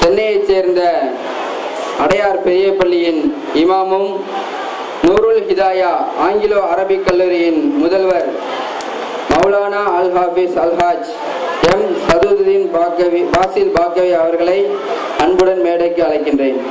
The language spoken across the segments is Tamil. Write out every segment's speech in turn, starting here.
சென்னையைச் சேர்ந்த அடையார் பெரிய பள்ளியின் இமாமும் நூருல் ஹிதாயா ஆங்கிலோ அரபிக் கல்லூரியின் முதல்வர் மௌலானா அல் ஹாஃபிஸ் அல்ஹாஜ் எம் சதுருதீன் பாக்கவி பாசில் பாக்கவி அவர்களை அன்புடன் மேடைக்கு அழைக்கின்றேன்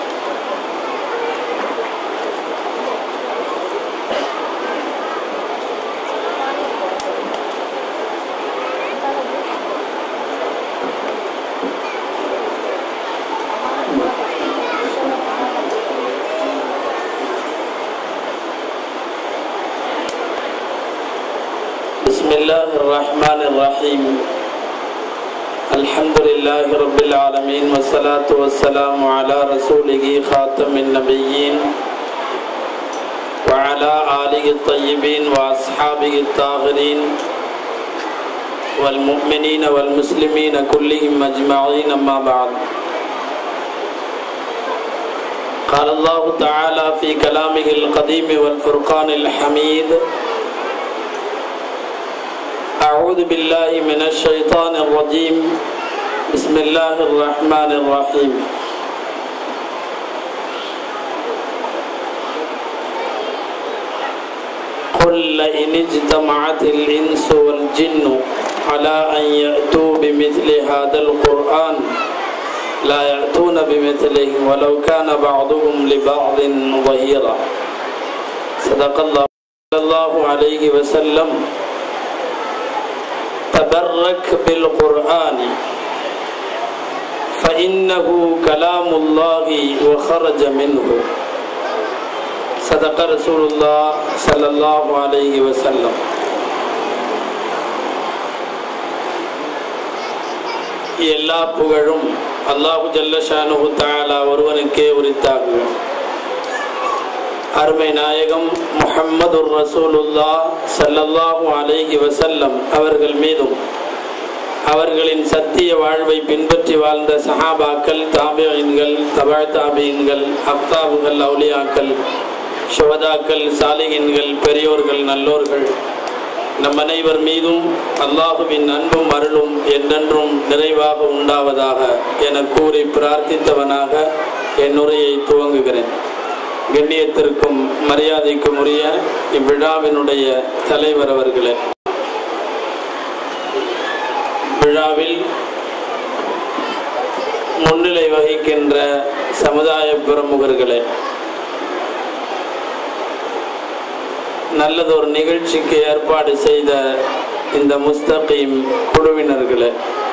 بسم الله الرحمن الرحيم الحمد لله رب العالمين والصلاة والسلام على رسوله خاتم النبيين وعلى آله الطيبين وأصحابه الطاهرين والمؤمنين والمسلمين كلهم أجمعين أما بعد قال الله تعالى في كلامه القديم والفرقان الحميد أعوذ بالله من الشيطان الرجيم بسم الله الرحمن الرحيم قل لئن اجتمعت الإنس والجن على أن يأتوا بمثل هذا القرآن لا يأتون بمثله ولو كان بعضهم لبعض ظهيرا صدق الله صلى الله عليه وسلم تبرك بالقرآن فإنه كلام الله وخرج منه صدق رسول الله صلى الله عليه وسلم எல்லா புகழும் அல்லாஹு ஜல்லஷானு தாலா ஒருவனுக்கே உரித்தாகுக அருமை நாயகம் முஹம்மது ரசூலுல்லா சல்லல்லாஹு அலைஹி வசல்லம் அவர்கள் மீதும் அவர்களின் சத்திய வாழ்வை பின்பற்றி வாழ்ந்த சஹாபாக்கள் தாபியன்கள் தபா தாபியன்கள் அப்தாபுகள் அவுலியாக்கள் ஷுவதாக்கள் சாலிகின்கள் பெரியோர்கள் நல்லோர்கள் நம் அனைவர் மீதும் அல்லாஹுவின் அன்பும் அருளும் என்றென்றும் நிறைவாக உண்டாவதாக என கூறி பிரார்த்தித்தவனாக என் உரையை துவங்குகிறேன் கண்ணியத்திற்கும் மரியாதைக்கும் உரிய இவ்விழாவினுடைய தலைவர் அவர்களே விழாவில் முன்னிலை வகிக்கின்ற சமுதாய பிரமுகர்களே நல்லதொரு நிகழ்ச்சிக்கு ஏற்பாடு செய்த இந்த முஸ்தகீம் குழுவினர்களே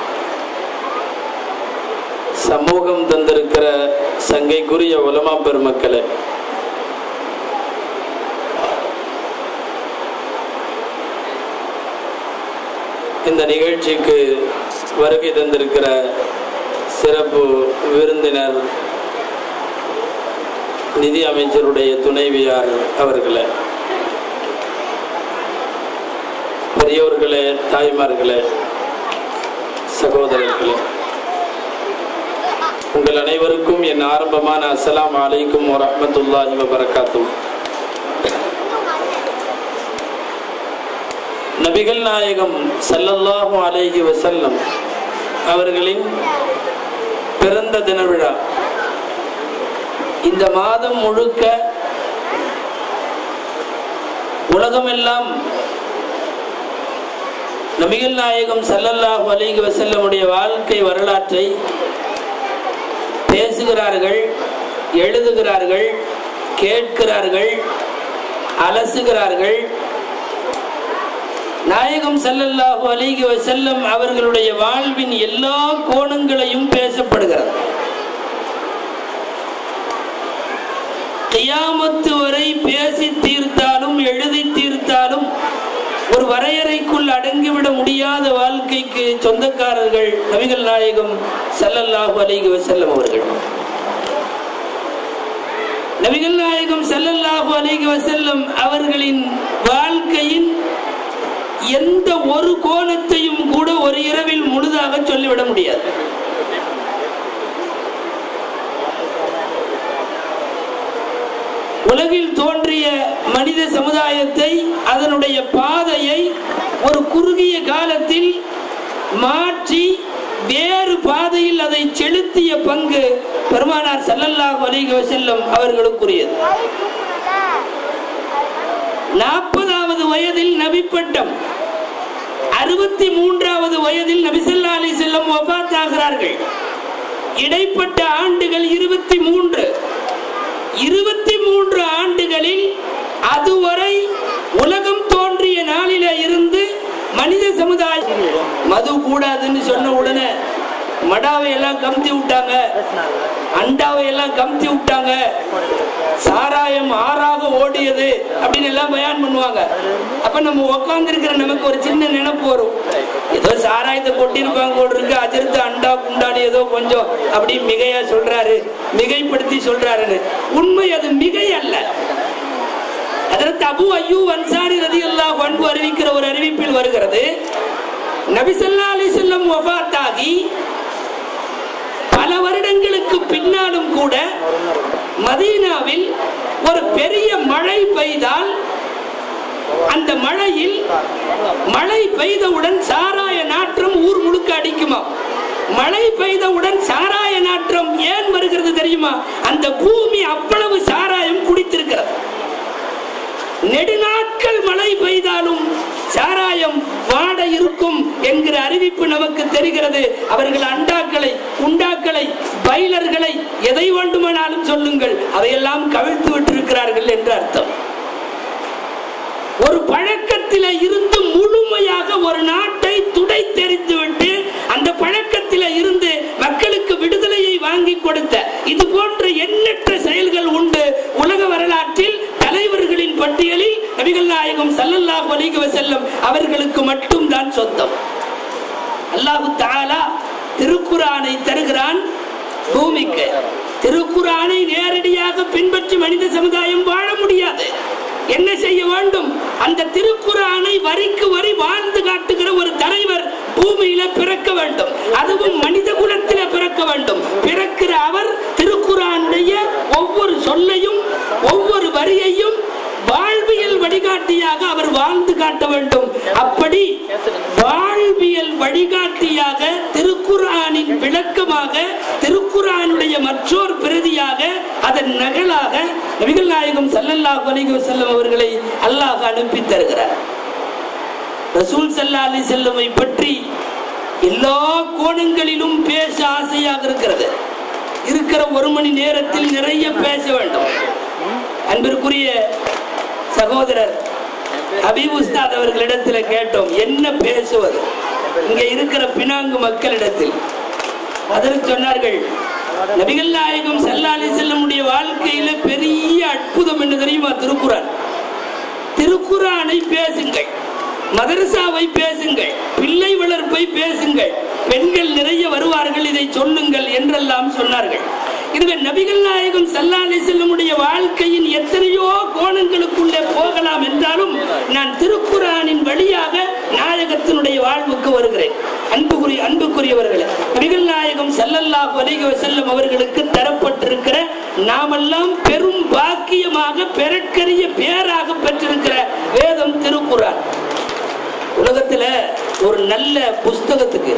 சமூகம் தந்திருக்கிற சங்கைக்குரிய உலமா பெருமக்களே இந்த நிகழ்ச்சிக்கு வருகை தந்திருக்கிற சிறப்பு விருந்தினர் நிதி அமைச்சருடைய துணைவியார் அவர்களே பெரியோர்களே தாய்மார்களே சகோதரர்களே உங்கள் அனைவருக்கும் என் ஆரம்பமான அஸ்ஸலாமு அலைக்கும் வரஹ்மத்துல்லாஹி வபரகாத்துஹ் நபிகள் நாயகம் ஸல்லல்லாஹு அலைஹி வஸல்லம் அவர்களின் பிறந்த தின விழா இந்த மாதம் முழுக்க உலகமெல்லாம் நபிகள் நாயகம் ஸல்லல்லாஹு அலைஹி வஸல்லமுடைய வாழ்க்கை வரலாற்றை பேசுகிறார்கள் எழுதுகிறார்கள் கேட்கிறார்கள் அலசுகிறார்கள் நாயகம் ஸல்லல்லாஹு அலைஹி வஸல்லம் அவர்களுடைய வாழ்வின் எல்லா கோணங்களையும் பேசப்படுகிறது கியாமத்து வரை பேசி தீர்த்தாலும் எழுதி தீர்த்தாலும் ஒரு வரையறைக்குள் அடங்கிவிட முடியாத வாழ்க்கைக்கு சொந்தக்காரர்கள் நபிகள் நாயகம் ஸல்லல்லாஹு அலைஹி வஸல்லம் அவர்கள் நபிகள் நாயகம் ஸல்லல்லாஹு அலைஹி வஸல்லம் அவர்களின் வாழ்க்கையின் எந்த ஒரு கோணத்தையும் கூட ஒரு இரவில் முழுதாக சொல்லிவிட முடியாது உலகில் தோன்றிய மனித சமுதாயத்தை அதனுடைய பாதையை ஒரு குறுகிய காலத்தில் மாற்றி வேறு பாதையில் அதை செலுத்திய பங்கு பெருமானார் ஸல்லல்லாஹு அலைஹி வஸல்லம் அவர்களுக்குரியது நாற்பதாவது வயதில் நபி பட்டம் அறுபத்தி மூன்றாவது வயதில் நபிசல்லா அலி செல்லம் ஆகிறார்கள் இடைப்பட்ட ஆண்டுகள் இருபத்தி மூன்று இருபத்தி மூன்று ஆண்டுகளில் அதுவரை உலகம் தோன்றிய நாளில இருந்து மனித சமுதாயம் மது கூடாதுன்னு சொன்ன உடனே மடாவை எல்லாம் கமுத்தி விட்டாங்க அண்டாவை எல்லாம் கமுத்தி விட்டாங்க சாராயம் ஆறாக ஓடியது அப்படின்னு எல்லாம் பயான் பண்ணுவாங்க அப்ப நம்ம உட்கார்ந்து இருக்கிற நமக்கு ஒரு சின்ன நினைப்பு வரும் ஏதோ சாராயத்தை கொட்டியிருப்பாங்க போல இருக்கு அஜர்த்து அண்டா குண்டாடி ஏதோ கொஞ்சம் அப்படி மிகையா சொல்றாரு மிகைப்படுத்தி சொல்றாருன்னு உண்மை அது மிகை அல்ல அதற்கு அபு ஐயூ அன்சாரி ரதி அல்லாஹ் அன்பு அறிவிக்கிற ஒரு அறிவிப்பில் வருகிறது நபிசல்லா அலி செல்லம் வஃபாத்தாகி பல வருடங்களுக்கு பின்னாலும் கூட மதீனாவில் ஒரு பெரிய மழை பெய்தால் அந்த மழையில் மழை பெய்தவுடன் சாராய நாற்றம் ஊர் முழுக்க அடிக்குமா மழை பெய்தவுடன் சாராய நாற்றம் ஏன் வருகிறது தெரியுமா அந்த பூமி அவ்வளவு சாராயம் குடித்திருக்கிறது நெடுநாட்கள் மழை பெய்தாலும் சாராயம் வாட இருக்கும் என்கிற அறிவிப்பு நமக்கு தெரிகிறது அவர்கள் அண்டாக்களை உண்டாக்களை பைலர்களை எதை வேண்டுமானாலும் சொல்லுங்கள் அதையெல்லாம் கவிழ்த்து விட்டிருக்கிறார்கள் என்று அர்த்தம் ஒரு பழக்கத்தில இருந்து முழுமையாக ஒரு நாட்டை துடை தெரிந்து விட்டு அந்த பழக்கத்தில இருந்து மக்களுக்கு விடுதலையை வாங்கி கொடுத்த இது போன்ற எண்ணற்ற செயல்கள் உண்டு உலக வரலாற்றில் தலைவர்களின் பட்டியலில் நபிகள் நாயகம் ஸல்லல்லாஹு அலைஹி வஸல்லம் அவர்களுக்கு மட்டும் தான் சொந்தம் அல்லாஹு தஆலா திருக்குரானை தருகிறான் பூமிக்கு திருக்குரானை நேரடியாக பின்பற்றி மனித சமுதாயம் வாழ முடியாது என்ன செய்ய வேண்டும் அந்த திருக்குரானை வரிக்கு வரி வாழ்ந்து காட்டுகிற ஒரு தலைவர் பூமியில பிறக்க வேண்டும் அதுவும் மனித குலத்தில பிறக்க வேண்டும் பிறக்கிற அவர் திருக்குரானுடைய ஒவ்வொரு சொல்லையும் ஒவ்வொரு வரியையும் வாழ்வியல் வழிகாட்டியாக அவர் வாழ்ந்து காட்ட வேண்டும் அப்படி வாழ்வியல் வழிகாட்டியாக திருக்குரானின் விளக்கமாக திருக்குரானுடைய மற்றொரு பிரதியாக அதன் நகலாக நபிகள் நாயகம் ஸல்லல்லாஹு அலைஹி வஸல்லம் அவர்களை அல்லாஹ் அனுப்பி தருகிறார் ரசூல் ஸல்லல்லாஹு அலைஹி வஸல்லமை பற்றி எல்லா கோணங்களிலும் பேச ஆசையாக இருக்கிறது இருக்கிற ஒரு மணி நேரத்தில் நிறைய பேச வேண்டும் அன்பிற்குரிய சகோதரர் ஹபீப் உஸ்தாத் அவர்களிடத்தில் கேட்டோம் என்ன பேசுவது இங்க இருக்கிற பினாங்கு மக்களிடத்தில் அதற்கு சொன்னார்கள் நபிகள் நாயகம் சல்லாலி செல்லமுடைய வாழ்க்கையில பெரிய அற்புதம் என்ன தெரியுமா திருக்குறான் திருக்குறானை பேசுங்கள் மதரசாவை பேசுங்கள் பிள்ளை வளர்ப்பை பேசுங்கள் பெண்கள் நிறைய வருவார்கள் இதை சொல்லுங்கள் என்றெல்லாம் சொன்னார்கள் இதுவே நபிகள் நாயகம் சல்லாலை செல்லமுடைய வாழ்க்கையின் எத்தனையோ கோணங்களுக்குள்ளே போகலாம் என்றாலும் நான் திருக்குறானின் வழியாக நாயகத்தினுடைய வாழ்வுக்கு வருகிறேன் அன்புக்குரிய அன்புக்குரியவர்களே நபிகள் நாயகம் சல்லல்லாஹு அலைஹி வஸல்லம் அவர்களுக்கு தரப்பட்டிருக்கிற நாமெல்லாம் பெரும் பாக்கியமாக பெறக்கரிய பேராக பெற்றிருக்கிற வேதம் திருக்குறான் உலகத்துல ஒரு நல்ல புஸ்தகத்துக்கு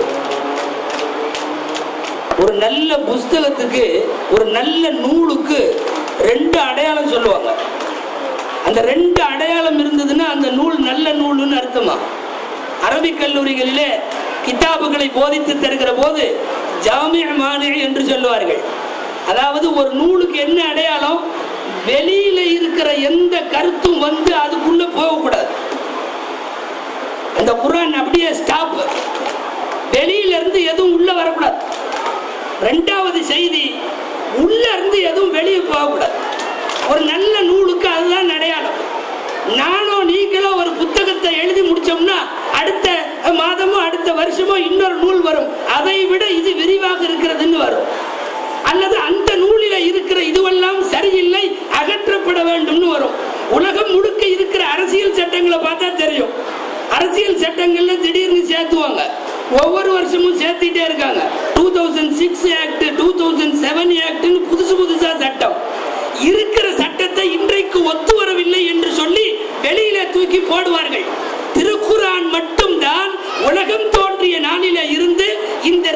ஒரு நல்ல புஸ்தகத்துக்கு ஒரு நல்ல நூலுக்கு ரெண்டு அடையாளம் சொல்லுவாங்க அந்த ரெண்டு அடையாளம் இருந்ததுன்னா அந்த நூல் நல்ல நூல்னு அர்த்தமா அரபிக் கல்லூரிகளிலே கிதாபுகளை போதித்து தருகிற போது ஜாமிய மானி என்று சொல்லுவார்கள் அதாவது ஒரு நூலுக்கு என்ன அடையாளம் வெளியில இருக்கிற எந்த கருத்தும் வந்து அதுக்குள்ள போகக்கூடாது அந்த குரான் அப்படியே ஸ்டாப் வெளியில இருந்து எதுவும் உள்ள வரக்கூடாது ரெண்டாவது செய்தி உள்ள இருந்து எதுவும் வெளியே போகக்கூடாது ஒரு நல்ல நூலுக்கு அதுதான் அடையாளம் நானோ நீங்களோ ஒரு புத்தகத்தை எழுதி முடிச்சோம்னா அடுத்த மாதமோ அடுத்த வருஷமோ இன்னொரு நூல் வரும் அதை விட இது விரிவாக இருக்கிறதுன்னு வரும் அல்லது அந்த நூலில இருக்கிற இதுவெல்லாம் சரியில்லை அகற்றப்பட வேண்டும்னு வரும் உலகம் முழுக்க இருக்கிற அரசியல் சட்டங்களை பார்த்தா தெரியும் அரசியல் சட்டங்கள்ல திடீர்னு சேர்த்துவாங்க ஒவ்வொரு வருஷமும் சேர்த்துட்டே இருக்காங்க two thousand six act two thousand seven ஆக்ட்னு புதுசு புதுசா சட்டம் இருக்கிற சட்டத்தை இன்றைக்கு ஒத்து வரவில்லை என்று சொல்லி வெளியில தூக்கி போடுவார்கள் திருக்குரான் மட்டும்தான் உலகம் தோன்றிய நாளில இருந்து இந்த ரெண்டு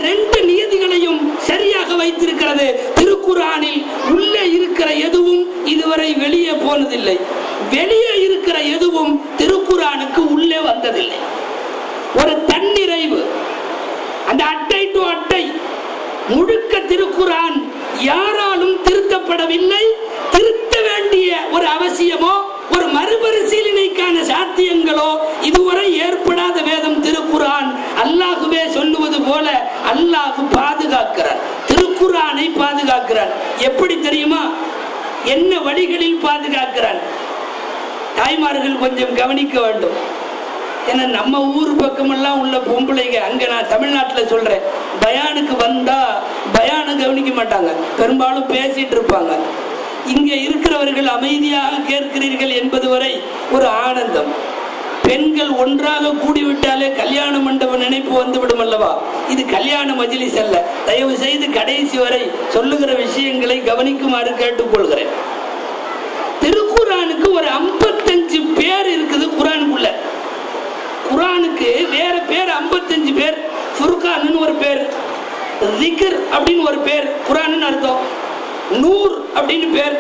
நியதிகளையும் சரியாக வைத்திருக்கிறது திருக்குறானில் உள்ளே இருக்கிற எதுவும் இதுவரை வெளியே போனதில்லை வெளியே இருக்கிற எதுவும் திருக்குறானுக்கு உள்ளே வந்ததில்லை ஒரு தன்னிறைவு அந்த அட்டை டு அட்டை முழுக்க திருக்குரான் யாராலும் திருத்தப்படவில்லை திருத்த வேண்டிய ஒரு அவசியமோ ஒரு மறுபரிசீலனைக்கான சாத்தியங்களோ இதுவரை ஏற்படாத வேதம் திருக்குரான் அல்லாஹுவே சொல்லுவது போல அல்லாஹு பாதுகாக்கிறார் திருக்குரானை பாதுகாக்கிறார் எப்படி தெரியுமா என்ன வழிகளில் பாதுகாக்கிறார் தாய்மார்கள் கொஞ்சம் கவனிக்க வேண்டும் ஏன்னா நம்ம ஊர் பக்கமெல்லாம் உள்ள பொம்பளைங்க அங்க நான் தமிழ்நாட்டில் சொல்றேன் பயானுக்கு வந்தா பயானை கவனிக்க மாட்டாங்க பெரும்பாலும் பேசிட்டு இருப்பாங்க இங்க இருக்கிறவர்கள் அமைதியாக கேட்கிறீர்கள் என்பது வரை ஒரு ஆனந்தம் பெண்கள் ஒன்றாக கூடிவிட்டாலே கல்யாண மண்டப நினைப்பு வந்துவிடும் அல்லவா இது கல்யாண மஜிலிஸ் அல்ல தயவு செய்து கடைசி வரை சொல்லுகிற விஷயங்களை கவனிக்குமாறு கேட்டுக்கொள்கிறேன் திருக்குறானுக்கு ஒரு ஐம்பத்தஞ்சு பேர் இருக்குது குரானுக்குள்ள குரானுக்கு வேற பேர் 55 பேர் ஃபுர்கான்னு ஒரு பேர் திக்ர் அப்படின்னு ஒரு பேர் குரான்னு அர்த்தம் நூர் அப்படின்னு பேர்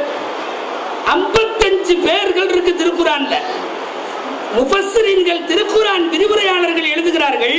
55 பேர்கள் இருக்கு திருக்குறான்ல முஃபஸ்ஸிரீன்கள் திருக்குரான் விரிவுரையாளர்கள் எழுதுகிறார்கள்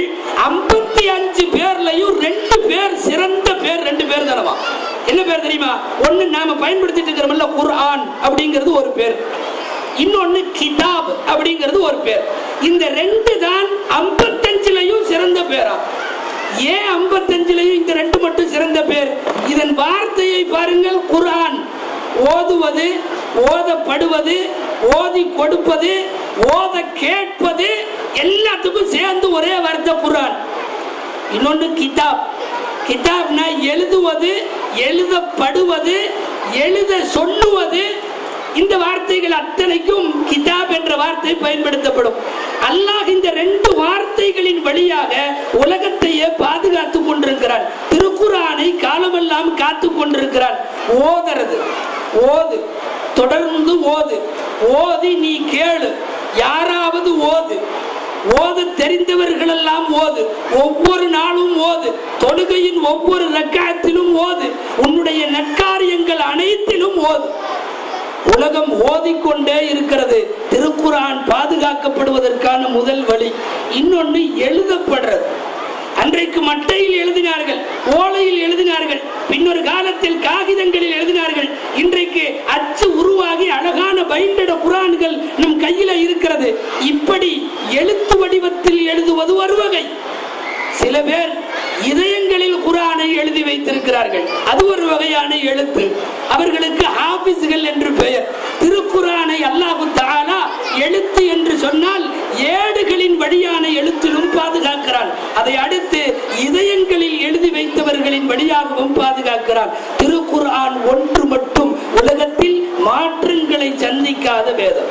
55 பேர்லயும் ரெண்டு பேர் சிறந்த பேர் ரெண்டு பேர் தானவா என்ன பேர் தெரியுமா ஒண்ணு நாம பயன்படுத்திட்டு இருக்கிறோம்ல குர்ஆன் அப்படிங்கிறது ஒரு பேர் இன்னொன்னு கிதாப் அப்படிங்கிறது ஒரு பேர் இந்த ரெண்டு தான் 55லயும் சிறந்த பேரா ஏன் 55லயும் இந்த ரெண்டு மட்டும் சிறந்த பேர் இதன் வார்த்தையை பாருங்கள் குர்ஆன் ஓதுவது ஓதப்படுவது ஓதி கொடுப்பது ஓத கேட்பது எல்லாத்துக்கும் சேர்ந்து ஒரே வார்த்தை குர்ஆன் இன்னொன்று கிதாப் கிதாப்னா எழுதுவது எழுதப்படுவது எழுத சொல்லுவது இந்த வார்த்தைகள் அத்தனைக்கும் கிதாப் என்ற வார்த்தை பயன்படுத்தப்படும் அல்லாஹ் இந்த ரெண்டு வார்த்தைகளின் வழியாக உலகத்தையே பாதுகாத்து கொண்டிருக்கிறான் திருக்குறானை காலமெல்லாம் காத்து கொண்டிருக்கிறான் ஓதுறது ஓது தொடர்ந்து ஓது ஓதி நீ கேளு யாராவது ஓது ஓத தெரிந்தவர்கள் எல்லாம் ஓது ஒவ்வொரு நாளும் ஓது தொழுகையின் ஒவ்வொரு ரக்காயத்திலும் ஓது உன்னுடைய நற்காரியங்கள் அனைத்திலும் ஓது உலகம் ஓதிக்கொண்டே இருக்கிறது திருக்குரான் பாதுகாக்கப்படுவதற்கான முதல் வழி இன்னொன்று எழுதப்படுறது அன்றைக்கு மட்டையில் எழுதினார்கள் ஓலையில் எழுதினார்கள் பின்னொரு காலத்தில் காகிதங்களில் எழுதினார்கள் இன்றைக்கு அச்சு உருவாகி அழகான பைண்டட குரான்கள் நம் கையில இருக்கிறது இப்படி எழுத்து வடிவத்தில் எழுதுவது ஒரு வகை சில பேர் இதயங்களில் குரானை எழுதி வைத்திருக்கிறார்கள் அது ஒரு வகையான எழுத்து அவர்களுக்கு ஹாபிஸ்கள் என்று பெயர் திருக்குரானை அல்லாஹு தாலா எழுத்து என்று சொன்னால் ஏடுகளின் வழியான எழுத்திலும் பாதுகாக்கிறான் அதை அடுத்து இதயங்களில் எழுதி வைத்தவர்களின் வழியாகவும் பாதுகாக்கிறான் திருக்குர்ஆன் ஒன்று மட்டும் உலகத்தில் மாற்றங்களை சந்திக்காத வேதம்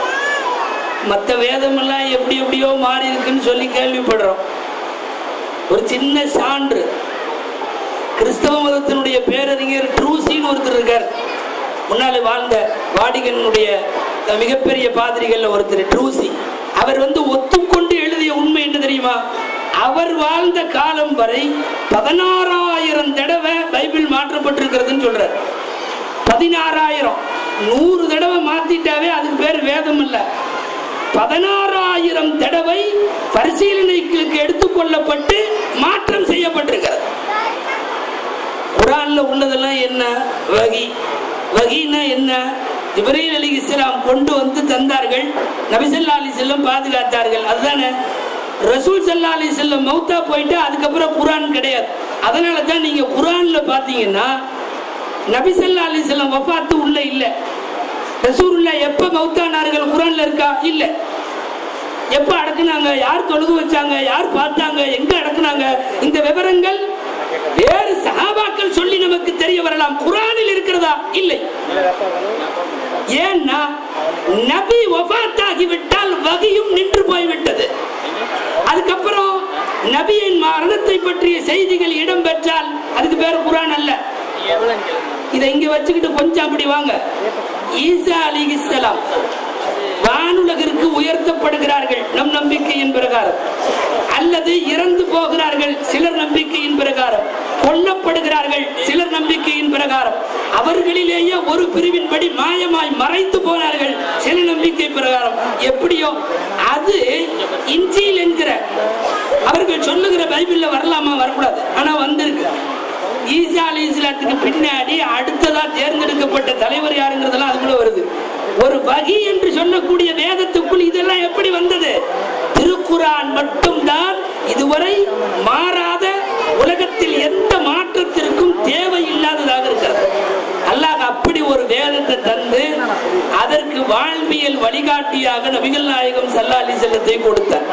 மற்ற வேதமெல்லாம் எப்படி எப்படியோ மாறி இருக்குன்னு சொல்லி கேள்விப்படுறோம் ஒரு சின்ன சான்று கிறிஸ்தவ மதத்தினுடைய பேரறிஞர் ட்ரூசின்னு ஒருத்தர் இருக்கார் முன்னாலே வாழ்ந்த வாடிகனுடைய மிகப்பெரிய பாதிரிகள்ல ஒருத்தர் ட்ரூசி அவர் வந்து ஒத்துக்கொண்டு எழுதிய உண்மை என்ன தெரியுமா அவர் வாழ்ந்த காலம் வரை பதினாறாயிரம் தடவை பைபிள் மாற்றப்பட்டிருக்கிறதுன்னு சொல்றார் பதினாறாயிரம் நூறு தடவை மாத்திட்டாவே அதுக்கு பேர் வேதம் இல்ல பதினாறாயிரம் தடவை பரிசீலனைக்கு எடுத்துக்கொள்ளப்பட்டு மாற்றம் செய்யப்பட்டிருக்கிறது குரான்ல உள்ளதெல்லாம் என்ன வகி வகின்னா என்ன ஜிப்ரீல் அலி இஸ்லாம் கொண்டு வந்து தந்தார்கள் நபிசல்லா அலி செல்லம் பாதுகாத்தார்கள் அதுதானே ரசூல் சல்லா அலி செல்லம் மௌத்தா போயிட்டு அதுக்கப்புறம் குரான் கிடையாது அதனால தான் நீங்க குரான்ல பாத்தீங்கன்னா நபிசல்லா அலி செல்லம் வஃபாத்து உள்ள இல்ல ரசூலுல்லா எப்ப மௌத்தானார்கள் குரான்ல இருக்கா இல்ல எப்ப அடக்குனாங்க யார் தொழுகு வச்சாங்க யார் பார்த்தாங்க எங்க அடக்குனாங்க இந்த விவரங்கள் வேறு சஹாபாக்கள் சொல்லி நமக்கு தெரிய வரலாம் குரானில் இருக்கிறதா இல்லை ஏன்னா நபி வஃபாத்தாகி விட்டால் வகையும் நின்று போய்விட்டது அதுக்கப்புறம் நபியின் மரணத்தை பற்றிய செய்திகள் இடம் பெற்றால் அதுக்கு பேர் குரான் அல்ல இதை இங்க வச்சுக்கிட்டு கொஞ்சம் அப்படி வாங்க ஈசா அலி இஸ்லாம் வானுலகிற்கு உயர்த்தப்படுகிறார்கள் நம் நம்பிக்கையின் பிரகாரம் அல்லது இறந்து போகிறார்கள் சிலர் நம்பிக்கையின் பிரகாரம் கொல்லப்படுகிறார்கள் சிலர் நம்பிக்கையின் பிரகாரம் அவர்களிலேயே ஒரு பிரிவின்படி மாயமாய் மறைத்து போனார்கள் சில நம்பிக்கை பிரகாரம் எப்படியோ அது இஞ்சியில் என்கிற அவர்கள் சொல்லுகிற பைபிள்ல வரலாமா வரக்கூடாது ஆனா வந்திருக்கு ஈசா அலி இஸ்லாத்துக்கு பின்னாடி அடுத்ததா தேர்ந்தெடுக்கப்பட்ட தலைவர் யாருங்கிறதெல்லாம் அதுக்குள்ள வருது ஒரு வகி என்று சொல்லக்கூடிய வேதத்துக்குள் இதெல்லாம் எப்படி வந்தது திருக்குரான் மட்டும்தான் இதுவரை மாறாத உலகத்தில் எந்த மாற்றத்திற்கும் தேவை இல்லாததாக இருக்கிறது அல்லாஹ் அப்படி ஒரு வேதத்தை தந்து அதற்கு வாழ்வியல் வழிகாட்டியாக நபிகள் நாயகம் சல்லா அலி செல்லத்தை கொடுத்தார்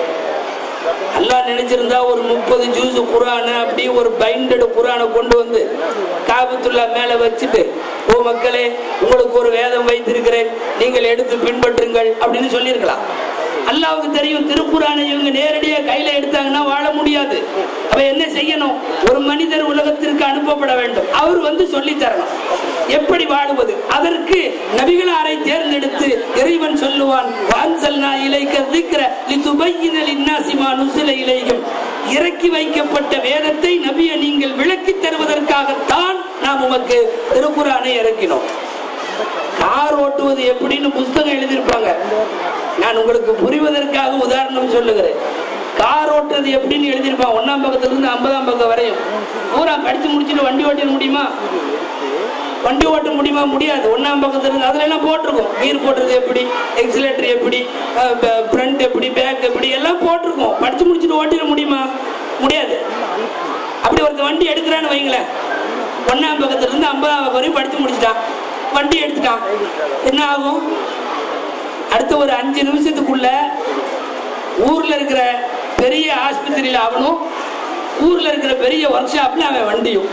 அல்லாஹ் நினைச்சிருந்தா ஒரு முப்பது ஜூஸ் குரான அப்படி ஒரு பைண்டட் குரானை கொண்டு வந்து காபத்துல்லா மேல வச்சுட்டு ஓ மக்களே உங்களுக்கு ஒரு வேதம் வைத்திருக்கிறேன் நீங்கள் எடுத்து பின்பற்றுங்கள் அப்படின்னு சொல்லியிருக்கலாம் அல்லாவுக்கு தெரியும் திருக்குறானை இவங்க நேரடியா கையில எடுத்தாங்கன்னா வாழ முடியாது அப்ப என்ன செய்யணும் ஒரு மனிதர் உலகத்திற்கு அனுப்பப்பட வேண்டும் அவர் வந்து சொல்லி தரணும் எப்படி வாழுவது அதற்கு நபிகளாரை தேர்ந்தெடுத்து இறைவன் சொல்லுவான் வான்சல்னா இலைக்க திக்கிற லிதுபையின லின்னாசி மா நுசில இலையும் இறக்கி வைக்கப்பட்ட வேதத்தை நபியை நீங்கள் விளக்கி தருவதற்காகத்தான் நாம் உமக்கு திருக்குறானை இறக்கினோம் கார் ஓட்டுவது எப்படின்னு புஸ்தகம் எழுதியிருப்பாங்க நான் உங்களுக்கு புரிவதற்காக உதாரணம் சொல்லுகிறேன் கார் ஓட்டுறது எப்படின்னு எழுதியிருப்பான் ஒன்னாம் பக்கத்துல இருந்து ஐம்பதாம் பக்கம் வரையும் பூரா படிச்சு முடிச்சுட்டு வண்டி ஓட்ட முடியுமா வண்டி ஓட்ட முடியுமா முடியாது ஒன்னாம் பக்கத்துல இருந்து அதுல எல்லாம் போட்டிருக்கும் கீர் போடுறது எப்படி எக்ஸிலேட்டர் எப்படி ஃப்ரண்ட் எப்படி பேக் எப்படி எல்லாம் போட்டிருக்கும் படிச்சு முடிச்சுட்டு ஓட்டிட முடியுமா முடியாது அப்படி ஒருத்த வண்டி எடுக்கிறான்னு வைங்களேன் ஒன்னாம் பக்கத்துல இருந்து ஐம்பதாம் பக்கம் வரையும் படிச்சு முடிச்சிட்டான் வண்டி எடுத்துட்டான் என்ன ஆகும் அடுத்த ஒரு அஞ்சு நிமிஷத்துக்குள்ள ஊர்ல இருக்கிற பெரிய ஆஸ்பத்திரியில அவனும் ஊர்ல இருக்கிற பெரிய ஒர்க் ஷாப்ல அவன் வண்டியும்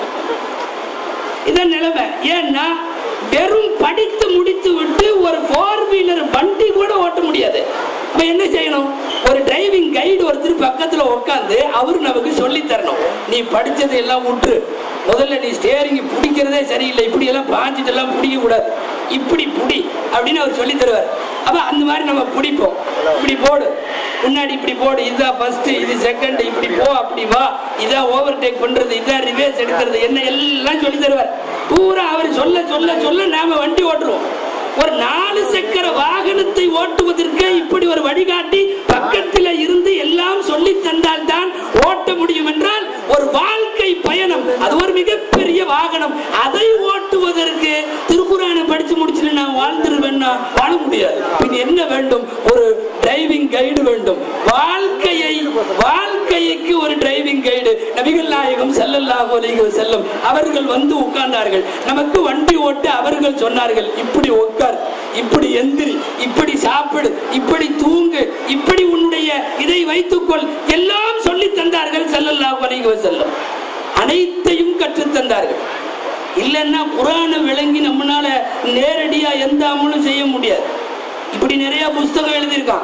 இதான் நிலைமை ஏன்னா வெறும் படித்து முடித்து விட்டு ஒரு ஃபோர் வீலர் வண்டி கூட ஓட்ட முடியாது அப்ப என்ன செய்யணும் ஒரு டிரைவிங் கைடு ஒருத்தர் பக்கத்துல உட்காந்து அவர் நமக்கு சொல்லி தரணும் நீ படிச்சதை எல்லாம் விட்டு முதல்ல நீ ஸ்டேரிங் பிடிக்கிறதே சரியில்லை இப்படி எல்லாம் பாஞ்சிட்டு எல்லாம் பிடிக்க கூடாது இப்படி புடி அப்படின்னு அவர் சொல்லி தருவார் அப்ப அந்த மாதிரி நம்ம பிடிப்போம் இப்படி போடு முன்னாடி இப்படி போடு இதுதான் ஃபர்ஸ்ட் இது செகண்ட் இப்படி போ அப்படி வா இதான் ஓவர் டேக் பண்றது இதான் ரிவேர்ஸ் எடுக்கிறது என்ன எல்லாம் சொல்லி தருவார் பூரா அவர் சொல்ல சொல்ல சொல்ல நாம வண்டி ஓட்டுருவோம் ஒரு நாலு சக்கர வாகனத்தை ஓட்டுவதற்கு இப்படி ஒரு வழிகாட்டி பக்கத்தில் இருந்து எல்லாம் சொல்லி தந்தால் தான் ஓட்ட முடியும் என்றால் ஒரு வாழ்க்கை பயணம் அது ஒரு மிகப்பெரிய வாகனம் அதை ஓட்டுவதற்கு திருக்குறானை படிச்சு முடிச்சுட்டு நான் வாழ்ந்துருவேன்னா வாழ முடியாது இது என்ன வேண்டும் ஒரு டிரைவிங் கைடு வேண்டும் வாழ்க்கையை வாழ்க்கைக்கு ஒரு டிரைவிங் கைடு நபிகள் நாயகம் ஸல்லல்லாஹு அலைஹி வஸல்லம் அவர்கள் வந்து உட்கார்ந்தார்கள் நமக்கு வண்டி ஓட்ட அவர்கள் சொன்னார்கள் இப்படி உட்கார் இப்படி எந்திரி இப்படி சாப்பிடு இப்படி தூங்கு இப்படி உன்னுடைய இதை வைத்துக்கொள் எல்லாம் சொல்லி தந்தார்கள் ஸல்லல்லாஹு அலைஹி வஸல்லம் அனைத்தையும் கற்றுத் தந்தார்கள் இல்லைன்னா குரானை விளங்கி நம்மளால நேரடியா எந்த அமலும் செய்ய முடியாது இப்படி நிறைய புஸ்தகம் எழுதியிருக்கான்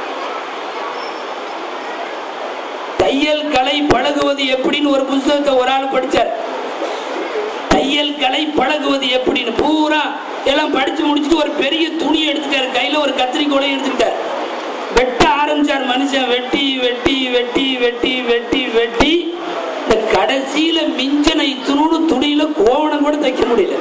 தையல் கலை பழகுவது எப்படின்னு ஒரு புஸ்தகத்தை ஒரு ஆள் படிச்சார் தையல் கலை பழகுவது எப்படின்னு பூரா எல்லாம் படிச்சு முடிச்சுட்டு ஒரு பெரிய துணி எடுத்துட்டாரு கையில ஒரு கத்திரிக்கோலை எடுத்துக்கிட்டார் வெட்ட ஆரம்பிச்சார் மனுஷன் வெட்டி வெட்டி வெட்டி வெட்டி வெட்டி வெட்டி இந்த கடைசியில மிஞ்சனை இத்தினோடு துணியில கோவணம் கூட தைக்க முடியல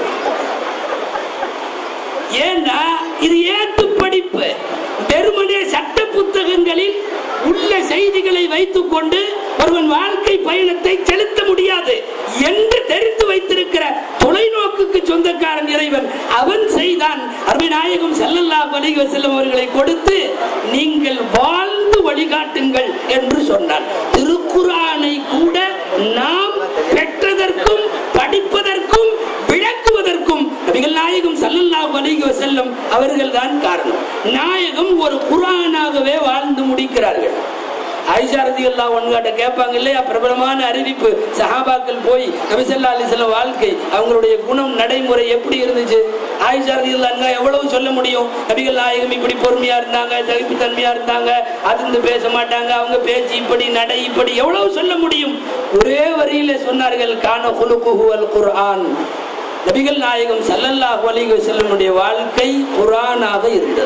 ஏன்னா இது ஏட்டு படிப்பு வெறுமனே சட்ட புத்தகங்களில் உள்ள செய்திகளை வைத்துக் கொண்டு ஒருவன் வாழ்க்கை பயணத்தை செலுத்த முடியாது என்று தெரிந்து வைத்திருக்கிற தொலைநோக்குக்கு சொந்தக்காரன் இறைவன் அவன் செய்தான் அருமைநாயகம் ஸல்லல்லாஹு அலைஹி வஸல்லம் அவர்களை கொடுத்து நீங்கள் வாழ்ந்து வழிகாட்டுங்கள் என்று சொன்னான் திருக்குறானை கூட நாம் பெற்றதற்கும் படிப்பதற்கும் விளக்குவதற்கும் நபிகள் நாயகம் ஸல்லல்லாஹு அலைஹி வஸல்லம் அவர்கள் தான் காரணம் நாயகம் ஒரு குர்ஆனாகவே வாழ்ந்து முடிக்கிறார்கள் ஆயிஷா ரதியல்லாஹு அன்ஹாட்ட கேட்பாங்க இல்லையா பிரபலமான அறிவிப்பு சஹாபாக்கள் போய் நபி ஸல்லல்லாஹு அலைஹி வஸல்லம் வாழ்க்கை அவங்களுடைய குணம் நடைமுறை எப்படி இருந்துச்சு ஆயிஷா ரதியல்லாஹு அன்ஹா எவ்வளவு சொல்ல முடியும் நபிகள் நாயகம் இப்படி பொறுமையா இருந்தாங்க சகிப்புத்தன்மையா இருந்தாங்க அதிர்ந்து பேச மாட்டாங்க அவங்க பேச்சு இப்படி நடை இப்படி எவ்வளவு சொல்ல முடியும் ஒரே வரியில சொன்னார்கள் கான குலுகுஹு அல் குர்ஆன் நபிகள் நாயகம் ஸல்லல்லாஹு அலைஹி வஸல்லமுடைய வாழ்க்கை குர்ஆனாக இருந்தது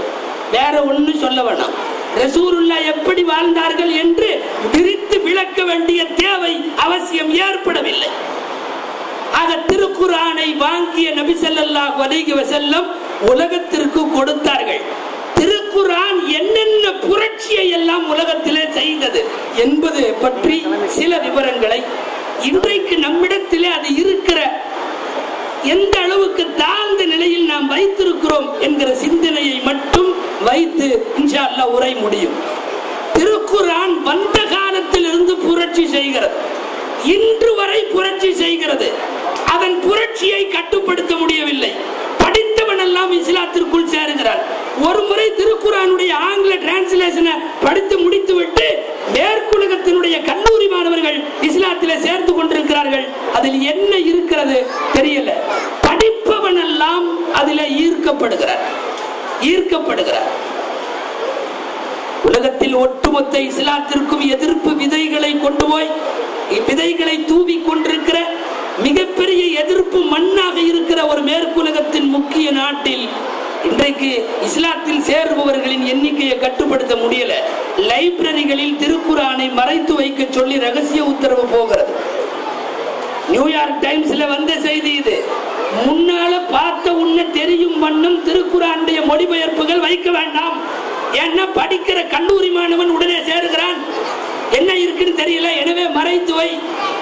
வேற ஒண்ணு சொல்ல வேணாம் ரசூலுல்லா எப்படி வாழ்ந்தார்கள் என்று விரித்து விளக்க வேண்டிய தேவை அவசியம் ஏற்படவில்லை ஆக திருக்குரானை வாங்கிய நபி ஸல்லல்லாஹு அலைஹி வஸல்லம் உலகத்திற்கு கொடுத்தார்கள் திருக்குரான் என்னென்ன புரட்சியை எல்லாம் உலகத்திலே செய்தது என்பது பற்றி சில விவரங்களை இன்றைக்கு நம்மிடத்திலே அது இருக்கிற எந்த அளவுக்கு தாழ்ந்த நிலையில் நாம் வைத்திருக்கிறோம் என்கிற சிந்தனையை மட்டும் வைத்து இன்ஷா அல்லாஹ் உரை முடியும் திருக்குரான் வந்த காலத்தில் இருந்து புரட்சி செய்கிறது இன்று வரை புரட்சி செய்கிறது அதன் புரட்சியை கட்டுப்படுத்த முடியவில்லை படித்தவன் எல்லாம் இஸ்லாத்திற்குள் சேருகிறான் ஒரு முறை திருக்குறானுடைய ஆங்கில டிரான்ஸ்லேஷனை படித்து முடித்துவிட்டு மேற்குலகத்தினுடைய கல்லூரி மாணவர்கள் இஸ்லாத்திலே சேர்த்து கொண்டிருக்கிறார்கள் அதில் என்ன இருக்கிறது தெரியல படிப்பவன் எல்லாம் அதில் ஈர்க்கப்படுகிறார் ஈர்க்கப்படுகிறார் உலகத்தில் ஒட்டுமொத்த இஸ்லாத்திற்கும் எதிர்ப்பு விதைகளை கொண்டு போய் விதைகளை தூவி கொண்டிருக்கிற மிகப்பெரிய எதிர்ப்பு மண்ணாக இருக்கிற ஒரு மேற்குலகத்தின் முக்கிய நாட்டில் இன்றைக்கு இஸ்லாத்தில் சேருபவர்களின் எண்ணிக்கையை கட்டுப்படுத்த முடியல லைப்ரரிகளில் திருக்குறானை மறைத்து வைக்க சொல்லி ரகசிய உத்தரவு போகிறது நியூயார்க் டைம்ஸ்ல வந்த செய்தி இது முன்னால பார்த்த உன்ன தெரியும் வண்ணம் திருக்குறானுடைய மொழிபெயர்ப்புகள் வைக்க வேண்டாம் ஏன்னா படிக்கிற கல்லூரி மாணவன் உடனே சேருகிறான் என்ன இருக்குன்னு தெரியல எனவே மறைத்து வை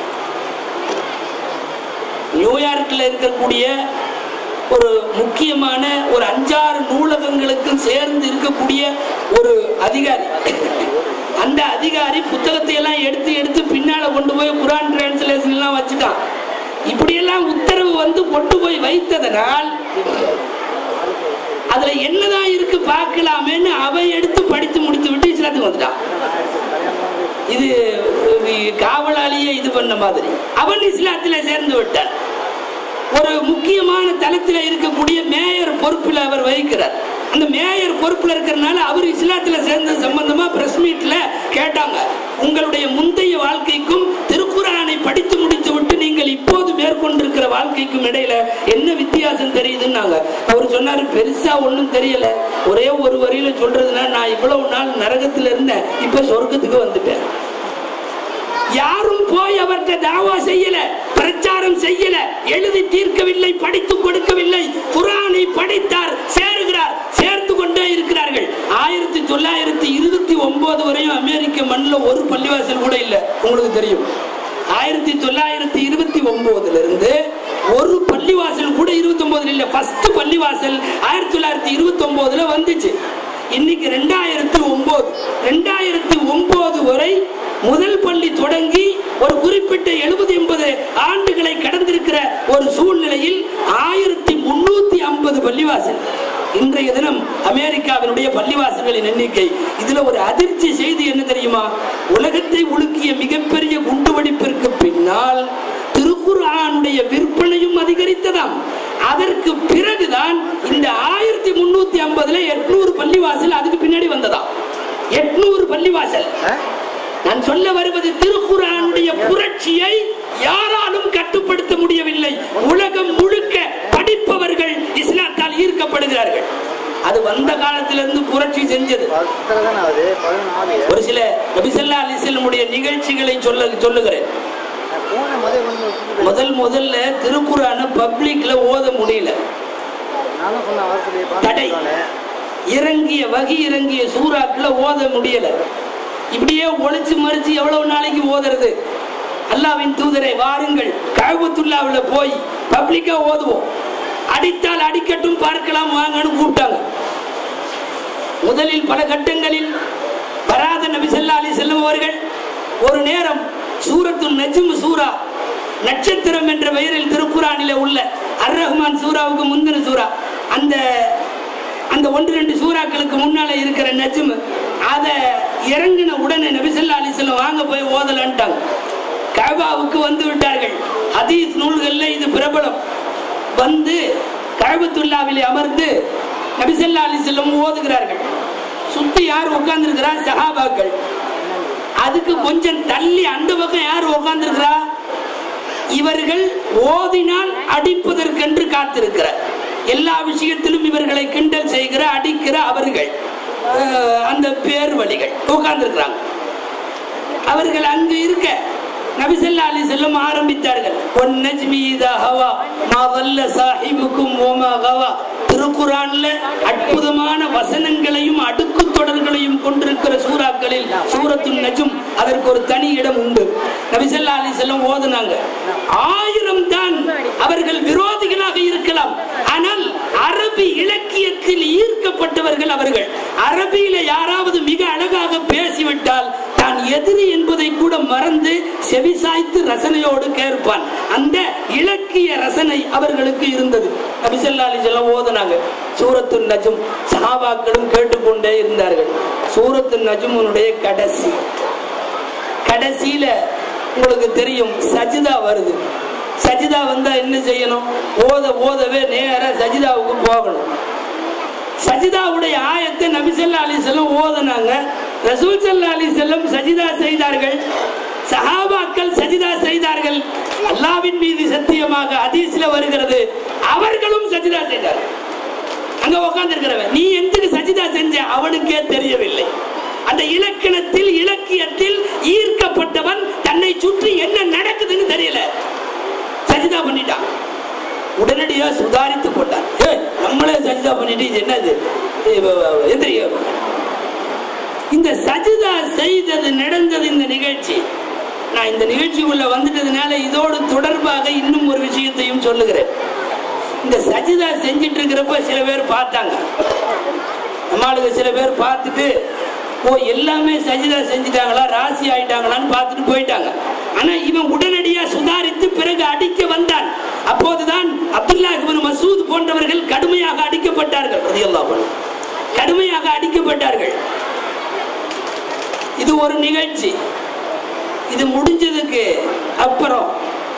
நியூயார்க்ல இருக்கக்கூடிய ஒரு முக்கியமான ஒரு அஞ்சாறு நூலகங்களுக்கும் சேர்ந்து இருக்கக்கூடிய ஒரு அதிகாரி அந்த அதிகாரி புத்தகத்தை எல்லாம் எடுத்து எடுத்து பின்னால கொண்டு போய் குரான் டிரான்ஸ்லேஷன் எல்லாம் வச்சுட்டான் இப்படியெல்லாம் உத்தரவு வந்து கொண்டு போய் வைத்ததனால் அதுல என்னதான் இருக்கு பார்க்கலாமேன்னு அவன் எடுத்து படித்து முடித்து விட்டு இஸ்லாத்துக்கு வந்துட்டான் இது இது காவலாளியே இது பண்ண மாதிரி அவன் இஸ்லாத்தில சேர்ந்து விட்டான் ஒரு முக்கியமான தளத்தில் இருக்கக்கூடிய மேயர் பொறுப்பில் அவர் வகிக்கிறார் அந்த மேயர் பொறுப்பில் இருக்கிறனால அவர் இஸ்லாத்தில் சேர்ந்த சம்பந்தமா பிரஸ் மீட்ல கேட்டாங்க உங்களுடைய முந்தைய வாழ்க்கைக்கும் திருக்குறானை படித்து முடித்து விட்டு நீங்கள் இப்போது மேற்கொண்டிருக்கிற வாழ்க்கைக்கும் இடையில என்ன வித்தியாசம் தெரியுதுன்னாங்க அவர் சொன்னாரு பெருசா ஒண்ணும் தெரியல ஒரே ஒரு வரியில சொல்றதுன்னா நான் இவ்வளவு நாள் நரகத்துல இருந்தேன் இப்ப சொர்க்கத்துக்கு வந்துட்டேன் யாரும் போய் அவர்கிட்ட தாவா செய்யல பிரச்சாரம் செய்யல எழுதி தீர்க்கவில்லை படித்து கொடுக்கவில்லை குரானை படித்தார் சேருகிறார் சேர்த்து கொண்டே இருக்கிறார்கள் ஆயிரத்தி தொள்ளாயிரத்தி இருபத்தி ஒன்பது வரையும் அமெரிக்க மண்ணில் ஒரு பள்ளிவாசல் கூட இல்லை உங்களுக்கு தெரியும் ஆயிரத்தி தொள்ளாயிரத்தி இருபத்தி ஒன்பதுல இருந்து ஒரு பள்ளிவாசல் கூட இருபத்தி ஒன்பதுல இல்ல ஃபர்ஸ்ட் பள்ளிவாசல் ஆயிரத்தி தொள்ளாயிரத்தி இருபத்தி ஒன்பதுல வந்துச்சு இன்னைக்கு ரெண்டாயிரத்தி ஒன்பது ரெண்டாயிரத்தி ஒன்பது வரை முதல் பள்ளி தொடங்கி ஒரு குறிப்பிட்ட எழுபது எண்பது ஆண்டுகளை கடந்திருக்கிற ஒரு சூழ்நிலையில் ஆயிரத்தி முன்னூத்தி ஐம்பது பள்ளிவாசல் இன்றைய தினம் அமெரிக்காவினுடைய பள்ளிவாசல்களின் எண்ணிக்கை இதுல ஒரு அதிர்ச்சி செய்தி என்ன தெரியுமா உலகத்தை உலுக்கிய மிகப்பெரிய குண்டுவெடிப்பிற்கு பின்னால் திருக்குர்ஆனுடைய விற்பனையும் அதிகரித்ததாம் அதற்கு பிறகுதான் இந்த ஆயிரத்தி முன்னூத்தி ஐம்பதுல எட்நூறு பள்ளிவாசல் அதுக்கு பின்னாடி வந்ததாம் எட்நூறு பள்ளிவாசல் நான் சொல்ல வருவது திருக்குறானுடைய புரட்சியை யாராலும் கட்டுப்படுத்த முடியவில்லை உலகம் முழுக்க படிப்பவர்கள் இஸ்லாத்தால் ஈர்க்கப்படுகிறார்கள் அது வந்த காலத்திலிருந்து புரட்சி செஞ்சது ஒரு சில நபிசல்லா அலிசல்லமுடைய நிகழ்ச்சிகளை சொல்ல சொல்லுகிறேன் முதல் முதல்ல திருக்குறான பப்ளிக்ல ஓத முடியல தடை இறங்கிய வகி இறங்கிய சூறாக்களை ஓத முடியல இப்படியே ஒளிச்சு மறிச்சு எவ்வளவு நாளைக்கு ஓதுறது அல்லாவின் தூதரை வாருங்கள் கழுபத்துள்ளாவில் போய் பப்ளிக்கா ஓதுவோம் அடித்தால் அடிக்கட்டும் பார்க்கலாம் வாங்கன்னு கூப்பிட்டாங்க முதலில் பல கட்டங்களில் வராத நபி ஸல்லல்லாஹு அலைஹி செல்லும் அவர்கள் ஒரு நேரம் சூரத்து நஜ்ம் சூரா நட்சத்திரம் என்ற பெயரில் திருக்குறானிலே உள்ள அர் ரஹ்மான் சூராவுக்கு முந்தின சூரா அந்த அந்த ஒன்று ரெண்டு சூறாக்களுக்கு முன்னால இருக்கிற நஜ்ம் அதை இறங்கின உடனே நபிசல்லா அலிஸ்லாம் வாங்க போய் ஓதலன்ட்டாங்க கபாவுக்கு வந்து விட்டார்கள் ஹதீஸ் நூல்கள்ல இது பிரபலம் வந்து கழபத்துல்லாவிலே அமர்ந்து நபிசல்லா அலிஸ்லம் ஓதுகிறார்கள் சுத்தி யார் உட்கார்ந்துருக்கிறா சஹாபாக்கள் அதுக்கு கொஞ்சம் தள்ளி அந்த பக்கம் யார் உட்கார்ந்துருக்கிறா இவர்கள் ஓதினால் அடிப்பதற்கென்று காத்திருக்கிறார் எல்லா விஷயத்திலும் இவர்களை கிண்டல் செய்கிற அடிக்கிற அவர்கள் அஹ், அந்த பேர் வழிகள் உட்கார்ந்துருக்கிறாங்க அவர்கள் அங்கு இருக்க நபிசல்லா அலி செல்லம் ஆரம்பித்தார்கள் ஒன் நஜ்மி இதா ஹவா மா வல்ல சாஹிபுக்கும் ஓமா கவா திருக்குறான்ல அற்புதமான வசனங்களையும் அடுக்கு தொடர்களையும் கொண்டிருக்கிற சூறாக்களில் சூரத்துல் நஜும் அதற்கு ஒரு தனி இடம் உண்டு நபிசல்லா அலி செல்லம் ஓதுனாங்க ஆயிரம் தான் அவர்கள் விரோதிகளாக இருக்கலாம் ஆனால் அரபி இலக்கியத்தில் ஈர்க்கப்பட்டவர்கள் அவர்கள் அரபியில யாராவது மிக அழகாக பேசிவிட்டால் தான் எதிரி என்பதை கூட மறந்து செவிசாய்த்து ரசனையோடு கேட்பான் அந்த இலக்கிய ரசனை அவர்களுக்கு இருந்தது நபிசல்லாலி சொல்ல ஓதுனாங்க சூரத்து நஜும் சஹாபாக்களும் கேட்டுக்கொண்டே இருந்தார்கள் சூரத்து நஜுமுனுடைய கடைசி கடைசியில உங்களுக்கு தெரியும் சஜிதா வருது சஜிதா வந்தா என்ன செய்யணும் ஓத ஓதவே நேரா சஜிதாவுக்கு போகணும் சஜிதாவுடைய ஆயத்தை நபிசல்லா அலி செல்லம் ஓதனாங்க ரசூல் சல்லா அலி செல்லம் சஜிதா செய்தார்கள் சஹாபாக்கள் சஜிதா செய்தார்கள் அல்லாவின் மீது சத்தியமாக ஹதீஸ்ல வருகிறது அவர்களும் சஜிதா செய்தார்கள் அங்க உட்கார்ந்து நீ எதுக்கு சஜிதா செஞ்ச அவனுக்கே தெரியவில்லை அந்த இலக்கணத்தில் இலக்கியத்தில் ஈர்க்கப்பட்டவன் தன்னை சுற்றி என்ன நடக்குதுன்னு தெரியல சஜிதா பண்ணிட்டான் உடனடியா சுதாரித்து போட்டான் ஏய், நம்மளே சஜிதா பண்ணிட்டு இது என்னது எந்திரிய இந்த சஜிதா செய்தது நடந்தது இந்த நிகழ்ச்சி நான் இந்த நிகழ்ச்சிக்குள்ள வந்துட்டதுனால இதோடு தொடர்பாக இன்னும் ஒரு விஷயத்தையும் சொல்லுகிறேன் இந்த சஜிதா செஞ்சிட்டு இருக்கிறப்ப சில பேர் பார்த்தாங்க நம்மளுக்கு சில பேர் பார்த்துட்டு ஓ எல்லாமே சஜிதா செஞ்சுட்டாங்களா ராசி ஆயிட்டாங்களான்னு பார்த்துட்டு போயிட்டாங்க ஆனா இவன் உடனடியா சுதாரித்து பிறகு அடிக்க வந்தான் அப்போதுதான் அப்துல்லா இப்னு மசூத் போன்றவர்கள் கடுமையாக அடிக்கப்பட்டார்கள் ரலியல்லாஹு அன்ஹு. கடுமையாக அடிக்கப்பட்டார்கள் இது ஒரு நிகழ்ச்சி இது முடிஞ்சதுக்கு அப்புறம்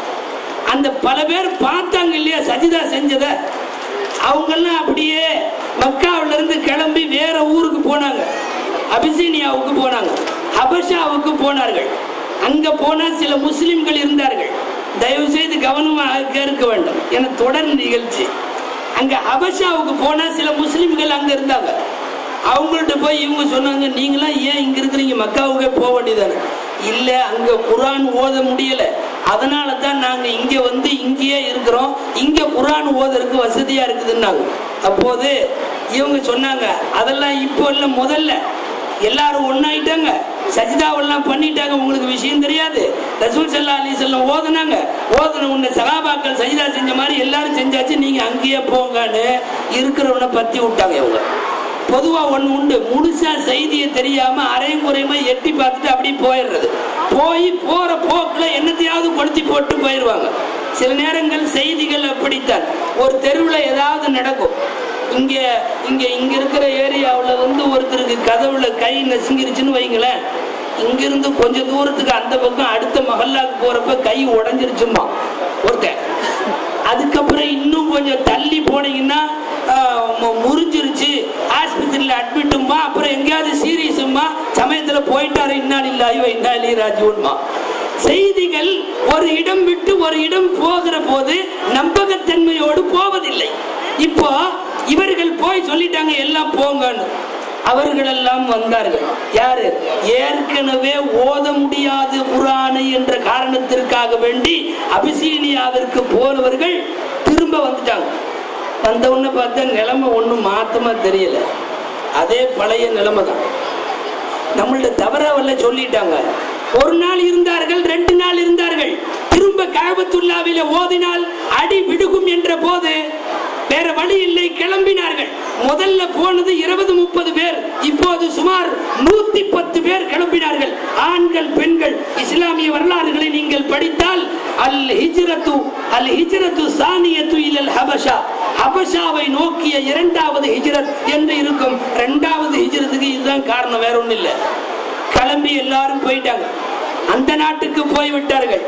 அந்த பல பேர் பார்த்தாங்க இல்லையா சஜிதா செஞ்சத அவங்கெல்லாம் அப்படியே மக்காவில இருந்து கிளம்பி வேற ஊருக்கு போனாங்க அபிசீனியாவுக்கு போனாங்க ஹபஷாவுக்கு போனார்கள் அங்க போனா சில முஸ்லிம்கள் இருந்தார்கள் தயவு செய்து கவனமாக கேட்க வேண்டும் என தொடர் நிகழ்ச்சி அங்க ஹபஷாவுக்கு போனா சில முஸ்லிம்கள் அங்க இருந்தாங்க அவங்கள்ட்ட போய் இவங்க சொன்னாங்க நீங்களாம் ஏன் இங்க இருக்கிறீங்க மக்காவுக்கே போக வேண்டியதானே இல்ல அங்க குரான் ஓத முடியல அதனால தான் நாங்க இங்க வந்து இங்கேயே இருக்கிறோம் இங்க குரான் ஓதறதுக்கு வசதியா இருக்குதுன்னாங்க அப்போது இவங்க சொன்னாங்க அதெல்லாம் இப்போ இல்ல முதல்ல எல்லாரும் ஒன்னாயிட்டாங்க சஜிதாவெல்லாம் பண்ணிட்டாங்க உங்களுக்கு விஷயம் தெரியாது ரசூல் சல்லா அலி செல்லம் ஓதுனாங்க ஓதுன உன்னை சகாபாக்கள் சஜிதா செஞ்ச மாதிரி எல்லாரும் செஞ்சாச்சு நீங்க அங்கேயே போங்கன்னு இருக்கிறவனை பத்தி விட்டாங்க இவங்க பொதுவா ஒண்ணு உண்டு முழுசா செய்தியை தெரியாம அரையும் குறையுமா எட்டி பார்த்துட்டு அப்படி போயிடுறது போய் போற போக்குல என்னத்தையாவது கொளுத்தி போட்டு போயிடுவாங்க சில நேரங்கள் செய்திகள் அப்படித்தான் ஒரு தெருவில் ஏதாவது நடக்கும் இங்க இங்க இங்க இருக்கிற ஏரியாவுல வந்து ஒருத்தருக்கு கதவுல கை நசுங்கிருச்சுன்னு வைங்களேன் இங்கிருந்து கொஞ்ச தூரத்துக்கு அந்த பக்கம் அடுத்த மஹல்லாக்கு போறப்ப கை உடைஞ்சிருச்சுமா ஒருத்தன் அதுக்கப்புறம் இன்னும் கொஞ்சம் தள்ளி போனீங்கன்னா ஆஹ், மு- முறிஞ்சிருச்சு ஆஸ்பத்திரியில் அட்மிட்டுமா அப்புறம் எங்கேயாவது சீரியஸுமா சமயத்துல போயிட்டாரு இன்னால் இல்லாயோ இன்னாலி ராஜுவன்மா செய்திகள் ஒரு இடம் விட்டு ஒரு இடம் போகிற போது நம்பகத்தன்மையோடு போவதில்லை இப்போ இவர்கள் போய் சொல்லிட்டாங்க எல்லாம் போங்கன்னு அவர்கள் எல்லாம் வந்தார்கள் யாரு ஏற்கனவே ஓத முடியாது குரானை என்ற காரணத்திற்காக வேண்டி அபிசீனியாவிற்கு போனவர்கள் திரும்ப வந்துட்டாங்க வந்த உடனே பார்த்தா நிலைமை ஒன்றும் மாத்தமா தெரியல அதே பழைய நிலைமை தான் நம்மள்ட்ட தவறவல்ல சொல்லிட்டாங்க ஒரு நாள் இருந்தார்கள் ரெண்டு நாள் இருந்தார்கள் திரும்ப காபத்துல்லாவில ஓதினால் அடி விடுகும் என்ற போது வேற வழி இல்லை கிளம்பினார்கள் முதல்ல போனது இருபது முப்பது பேர் இப்போது சுமார் நூத்தி பத்து பேர் கிளம்பினார்கள் ஆண்கள் பெண்கள் இஸ்லாமிய வரலாறுகளை நீங்கள் படித்தால் அல் ஹிஜ்ரத்து அல் ஹிஜ்ரத்து சானியத்து இலல் ஹபஷா ஹபஷாவை நோக்கிய இரண்டாவது ஹிஜ்ரத் என்று இருக்கும் இரண்டாவது ஹிஜ்ரத்துக்கு இதுதான் காரணம் வேற ஒண்ணும் இல்லை கிளம்பி எல்லாரும் போயிட்டாங்க அந்த நாட்டுக்கு போய் விட்டார்கள்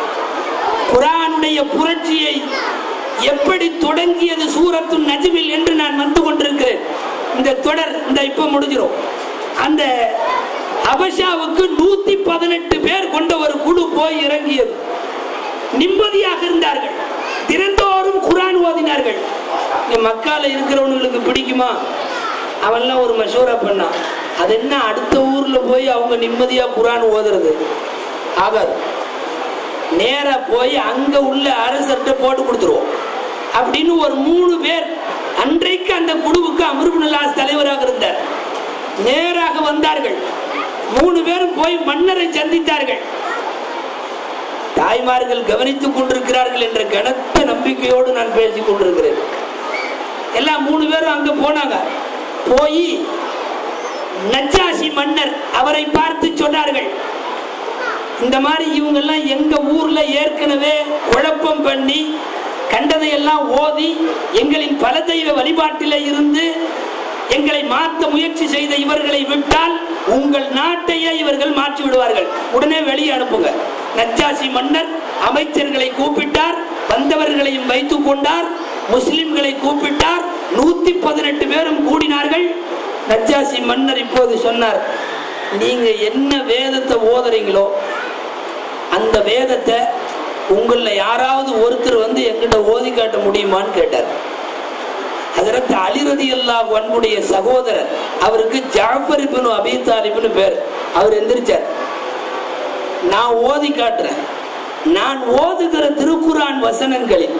குரானுடைய புரட்சியை எப்படி தொடங்கியது சூரத்து நஜ்மில் என்று நான் வந்து கொண்டிருக்கிறேன் இந்த தொடர் இந்த இப்ப முடிஞ்சிரும் அந்த அபஷாவுக்கு நூத்தி பதினெட்டு பேர் கொண்ட ஒரு குழு போய் இறங்கியது நிம்மதியாக இருந்தார்கள் தினந்தோறும் குரான் ஓதினார்கள் இங்க மக்கால இருக்கிறவங்களுக்கு பிடிக்குமா அவன்லாம் ஒரு மஷூரா பண்ணான் அது என்ன அடுத்த ஊர்ல போய் அவங்க நிம்மதியா குரான் ஓதுறது ஆகாது நேரா போய் அங்க உள்ள அரசர்கிட்ட போட்டு கொடுத்துருவோம் அப்படின்னு ஒரு மூணு பேர் அன்றைக்கு அந்த குழுவுக்கு அமிர்புல்லாஸ் தலைவராக இருந்தார் நேராக வந்தார்கள் மூணு பேரும் போய் மன்னரை சந்தித்தார்கள் தாய்மார்கள் கவனித்துக் கொண்டிருக்கிறார்கள் என்ற கனத்த நம்பிக்கையோடு நான் பேசிக் கொண்டிருக்கிறேன் எல்லாம் மூணு பேரும் அங்க போனாங்க போய் நஜ்ஜாசி மன்னர் அவரை பார்த்து சொன்னார்கள் இந்த மாதிரி இவங்க எல்லாம் எங்க ஊர்ல ஏற்கனவே குழப்பம் பண்ணி கண்டதையெல்லாம் ஓதி எங்களின் பல தெய்வ வழிபாட்டில இருந்து எங்களை மாற்ற முயற்சி செய்த இவர்களை விட்டால் உங்கள் நாட்டையே இவர்கள் மாற்றி விடுவார்கள் உடனே வெளியே அனுப்புங்க நஜ்ஜாசி மன்னர் அமைச்சர்களை கூப்பிட்டார் வந்தவர்களையும் வைத்துக் கொண்டார் முஸ்லிம்களை கூப்பிட்டார் நூத்தி பதினெட்டு பேரும் கூடினார்கள் நஜ்ஜாசி மன்னர் இப்போது சொன்னார் நீங்க என்ன வேதத்தை ஓதுறீங்களோ அந்த வேதத்தை உங்கள யாராவது ஒருத்தர் வந்து எங்கிட்ட ஓதி காட்ட முடியுமான்னு கேட்டார் அதற்கு அலிரதி அல்லாஹ் அன்புடைய சகோதரர் அவருக்கு ஜாஃபர் இப்னு அபி தாலிப்னு பேர் அவர் எந்திரிச்சார் நான் ஓதி காட்டுறேன் நான் ஓதுகிற திருக்குரான் வசனங்களில்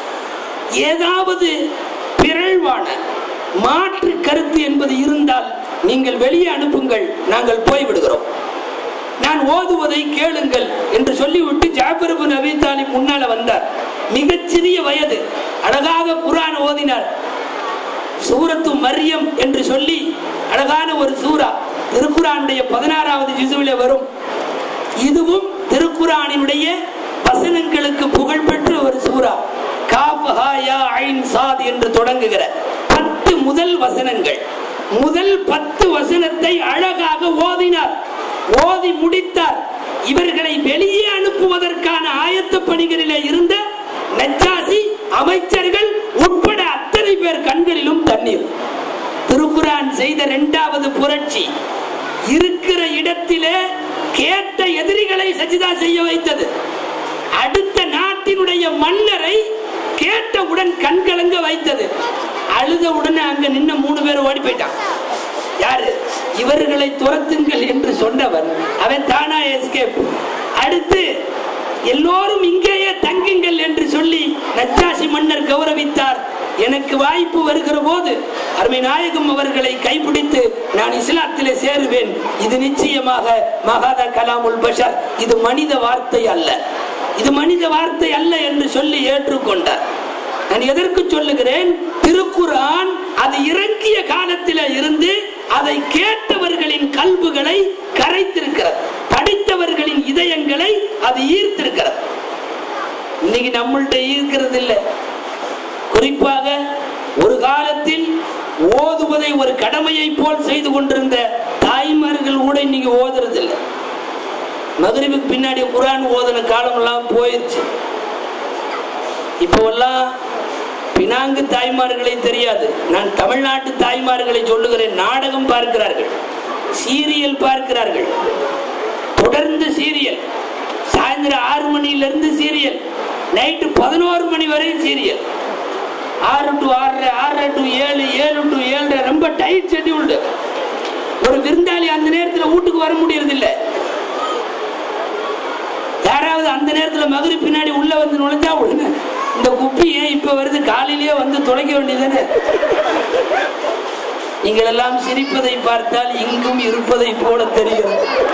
ஏதாவது பிறழ்வான மாற்று கருத்து என்பது இருந்தால் நீங்கள் வெளியே அனுப்புங்கள் நாங்கள் போய்விடுகிறோம் நான் ஓதுவதை கேளுங்கள் என்று சொல்லிவிட்டு ஜாஃபர் பின் அபி தாலிப் முன்னால வந்தார் மிகச்சிறிய வயது அழகாக குரான் ஓதினார் சூரத்து மரியம் என்று சொல்லி அழகான ஒரு சூரா திருக்குறானுடைய பதினாறாவது ஜிசுவிலே வரும் இதுவும் திருக்குறானினுடைய வசனங்களுக்கு புகழ்பெற்ற ஒரு சூரா காஃப் ஹா யா ஐன் சாத் என்று தொடங்குகிற பத்து முதல் வசனங்கள் முதல் பத்து வசனத்தை அழகாக ஓதினார் ஓதி முடித்தார் இவர்களை வெளியே அனுப்புவதற்கான ஆயத்த பணிகளிலே இருந்த நஜ்ஜாசி அமைச்சர்கள் உட்பட அத்தனை பேர் கண்களிலும் தண்ணீர் திருக்குரான் செய்த இரண்டாவது புரட்சி இருக்கிற இடத்திலே கேட்ட எதிரிகளை சஜிதா செய்ய வைத்தது அடுத்த நாட்டினுடைய மன்னரை கேட்டவுடன் கண்கலங்க வைத்தது அழுத உடனே அங்க நின்ன மூணு பேர் ஓடி போயிட்டான் யாரு இவர்களை துரத்துங்கள் என்று சொன்னவன் அவன் தானா எஸ்கேப் அடுத்து எல்லோரும் இங்கேயே தங்குங்கள் என்று சொல்லி நச்சாசி மன்னர் கௌரவித்தார் எனக்கு வாய்ப்பு வருகிற போது அருமை நாயகம் அவர்களை கைப்பிடித்து நான் இஸ்லாத்திலே சேருவேன் இது நிச்சயமாக மகாதா கலாமுல் பஷர் இது மனித வார்த்தை அல்ல இது மனித வார்த்தை அல்ல என்று சொல்லி ஏற்றுக்கொண்டார் நான் எதற்கு சொல்லுகிறேன் திருக்குரான் அது இறங்கிய காலத்தில இருந்து அதை கேட்டவர்களின் கல்புகளை கரைத்திருக்கிறது படித்தவர்களின் இதயங்களை அது ஈர்த்திருக்கிறது இன்னைக்கு நம்மள்ட்ட ஈர்க்கிறது இல்லை குறிப்பாக ஒரு காலத்தில் ஓதுவதை ஒரு கடமையை போல் செய்து கொண்டிருந்த தாய்மார்கள் கூட இன்னைக்கு ஓதுறது இல்லை மகரிபுக்கு பின்னாடி குரான் ஓதுன காலம் எல்லாம் போயிருச்சு இப்போல்லாம் பினாங்கு தாய்மார்களை தெரியாது நான் தமிழ்நாட்டு தாய்மார்களை சொல்லுகிறேன் நாடகம் பார்க்கிறார்கள் சீரியல் பார்க்கிறார்கள் தொடர்ந்து சீரியல் சாயந்தரம் ஆறு மணியிலிருந்து சீரியல் நைட்டு பதினோரு மணி வரை சீரியல் ஆறு டு ஆறரை ஆறரை டு ஏழு ஏழு டு ஏழரை ரொம்ப டைட் ஷெட்யூல்டு ஒரு விருந்தாளி அந்த நேரத்தில் வீட்டுக்கு வர முடியறதில்ல யாராவது அந்த நேரத்தில் மதுரை பின்னாடி உள்ள வந்து நுழைஞ்சா உடனே இந்த குப்பி ஏன் இப்ப வருது காலையிலேயே வந்து துடைக்க வேண்டியதானே நீங்கள் எல்லாம் சிரிப்பதை பார்த்தால் இங்கும் இருப்பதை போல தெரியும்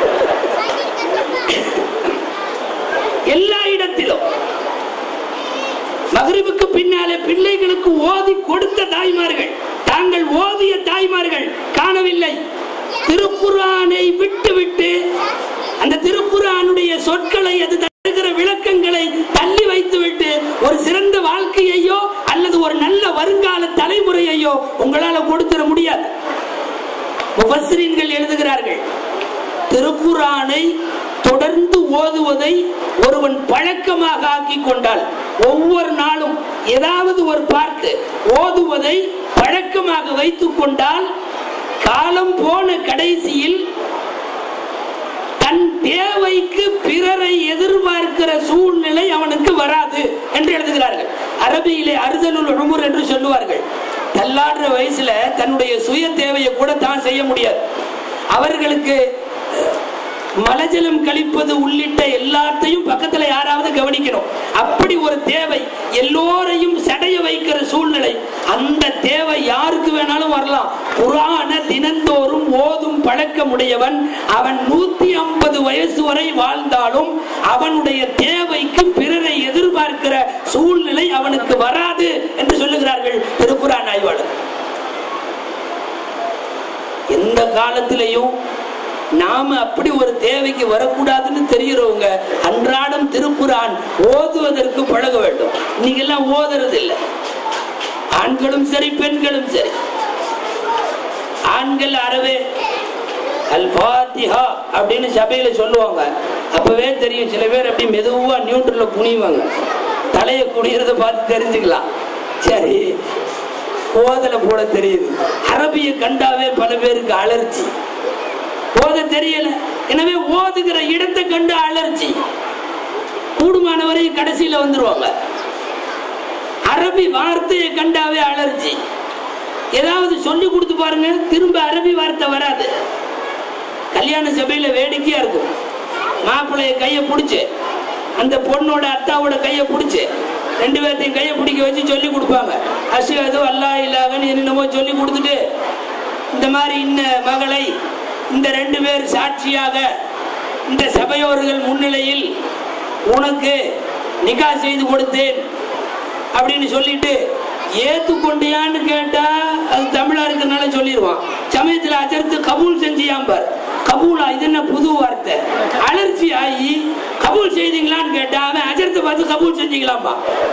எல்லா இடத்திலும் மகரிபுக்கு பின்னாலே பிள்ளைகளுக்கு ஓதி கொடுத்த தாய்மார்கள் தாங்கள் ஓதிய தாய்மார்கள் காணவில்லை திருக்குறானை விட்டு விட்டு அந்த திருக்குறானுடைய சொற்களை அது தருகிற விளக்கங்களை தள்ளி வைத்துவிட்டு ஒரு சிறந்த வாழ்க்கையையோ அல்லது ஒரு நல்ல வருங்கால தலைமுறையையோ உங்களால கொடுத்துட முடியாது முஃபஸ்ஸிரீன்கள் எழுதுகிறார்கள் திருக்குறானை தொடர்ந்து ஓதுவதை ஒருவன் பழக்கமாக ஆக்கி கொண்டால் ஒவ்வொரு நாளும் ஏதாவது ஒரு பார்த்து ஓதுவதை பழக்கமாக வைத்துக் கொண்டால் காலம் போன கடைசியில் தன் தேவைக்கு பிறரை எதிர்பார்க்கிற சூழ்நிலை அவனுக்கு வராது என்று எழுதுகிறார்கள் அரபியிலே அறுதலுள் உமுர் என்று சொல்லுவார்கள் தள்ளாடுற வயசுல தன்னுடைய சுய தேவையை கூட தான் செய்ய முடியாது அவர்களுக்கு மலஜலம் கழிப்பது உள்ளிட்ட எல்லாத்தையும் பக்கத்துல யாராவது கவனிக்கணும் அப்படி ஒரு தேவை எல்லோரையும் சடைய வைக்கிற சூழ்நிலை அந்த தேவை யாருக்கு வேணாலும் வரலாம் குரான தினந்தோறும் ஓதும் பழக்கமுடையவன் அவன் நூத்தி ஐம்பது வயசு வரை வாழ்ந்தாலும் அவனுடைய தேவைக்கு பிறரை எதிர்பார்க்கிற சூழ்நிலை அவனுக்கு வராது என்று சொல்லுகிறார்கள் திருக்குறான் ஆய்வாளர் எந்த காலத்திலையும் நாம அப்படி ஒரு தேவைக்கு வரக்கூடாதுன்னு தெரிகிறவங்க அன்றாடம் திருக்குறான் ஓதுவதற்கு பழக வேண்டும் இன்னைக்கு எல்லாம் ஓதுறது இல்லை ஆண்களும் சரி பெண்களும் சரி ஆண்கள் அறவே அல் ஃபாத்திஹா அப்படின்னு சபையில சொல்லுவாங்க அப்பவே தெரியும் சில பேர் அப்படி மெதுவா நியூட்ரல்ல குனிவாங்க தலையை குனியறத பார்த்து தெரிஞ்சுக்கலாம் சரி ஓதல போட தெரியுது அரபிய கண்டாவே பல பேருக்கு அலர்ஜி ஓத தெரியல எனவே ஓதுகிற இடத்தை கண்டு அலர்ஜி கூடுமானவரை கடைசியில வந்துருவாங்க அரபி வார்த்தையை கண்டாவே அலர்ஜி ஏதாவது சொல்லி கொடுத்து பாருங்க திரும்ப அரபி வார்த்தை வராது கல்யாண சபையில வேடிக்கையா இருக்கும் மாப்பிள்ளைய கையை பிடிச்சு அந்த பொண்ணோட அத்தாவோட கையை பிடிச்சு ரெண்டு பேர்த்தையும் கையை பிடிக்க வச்சு சொல்லி கொடுப்பாங்க அசுவது அல்லா இல்லாகன்னு என்னென்னமோ சொல்லி கொடுத்துட்டு இந்த மாதிரி இன்ன மகளை இந்த ரெண்டு பேர் சாட்சியாக இந்த சபையோர்கள் முன்னிலையில் உனக்கு நிகா செய்து கொடுத்தேன் அப்படின்னு சொல்லிட்டு ஏத்துக்கொண்டியான்னு கேட்டா அது தமிழா இருக்கிறனால சொல்லிடுவான் சமயத்துல அஜர்த்து கபூல் செஞ்சியாம்பார் கபூலா இது என்ன புது வார்த்தை அலர்ஜி ஆகி கபூல் செய்தீங்களான்னு கேட்டா அவன் அஜர்த்தை பார்த்து கபூல் செஞ்சீங்களாம்பா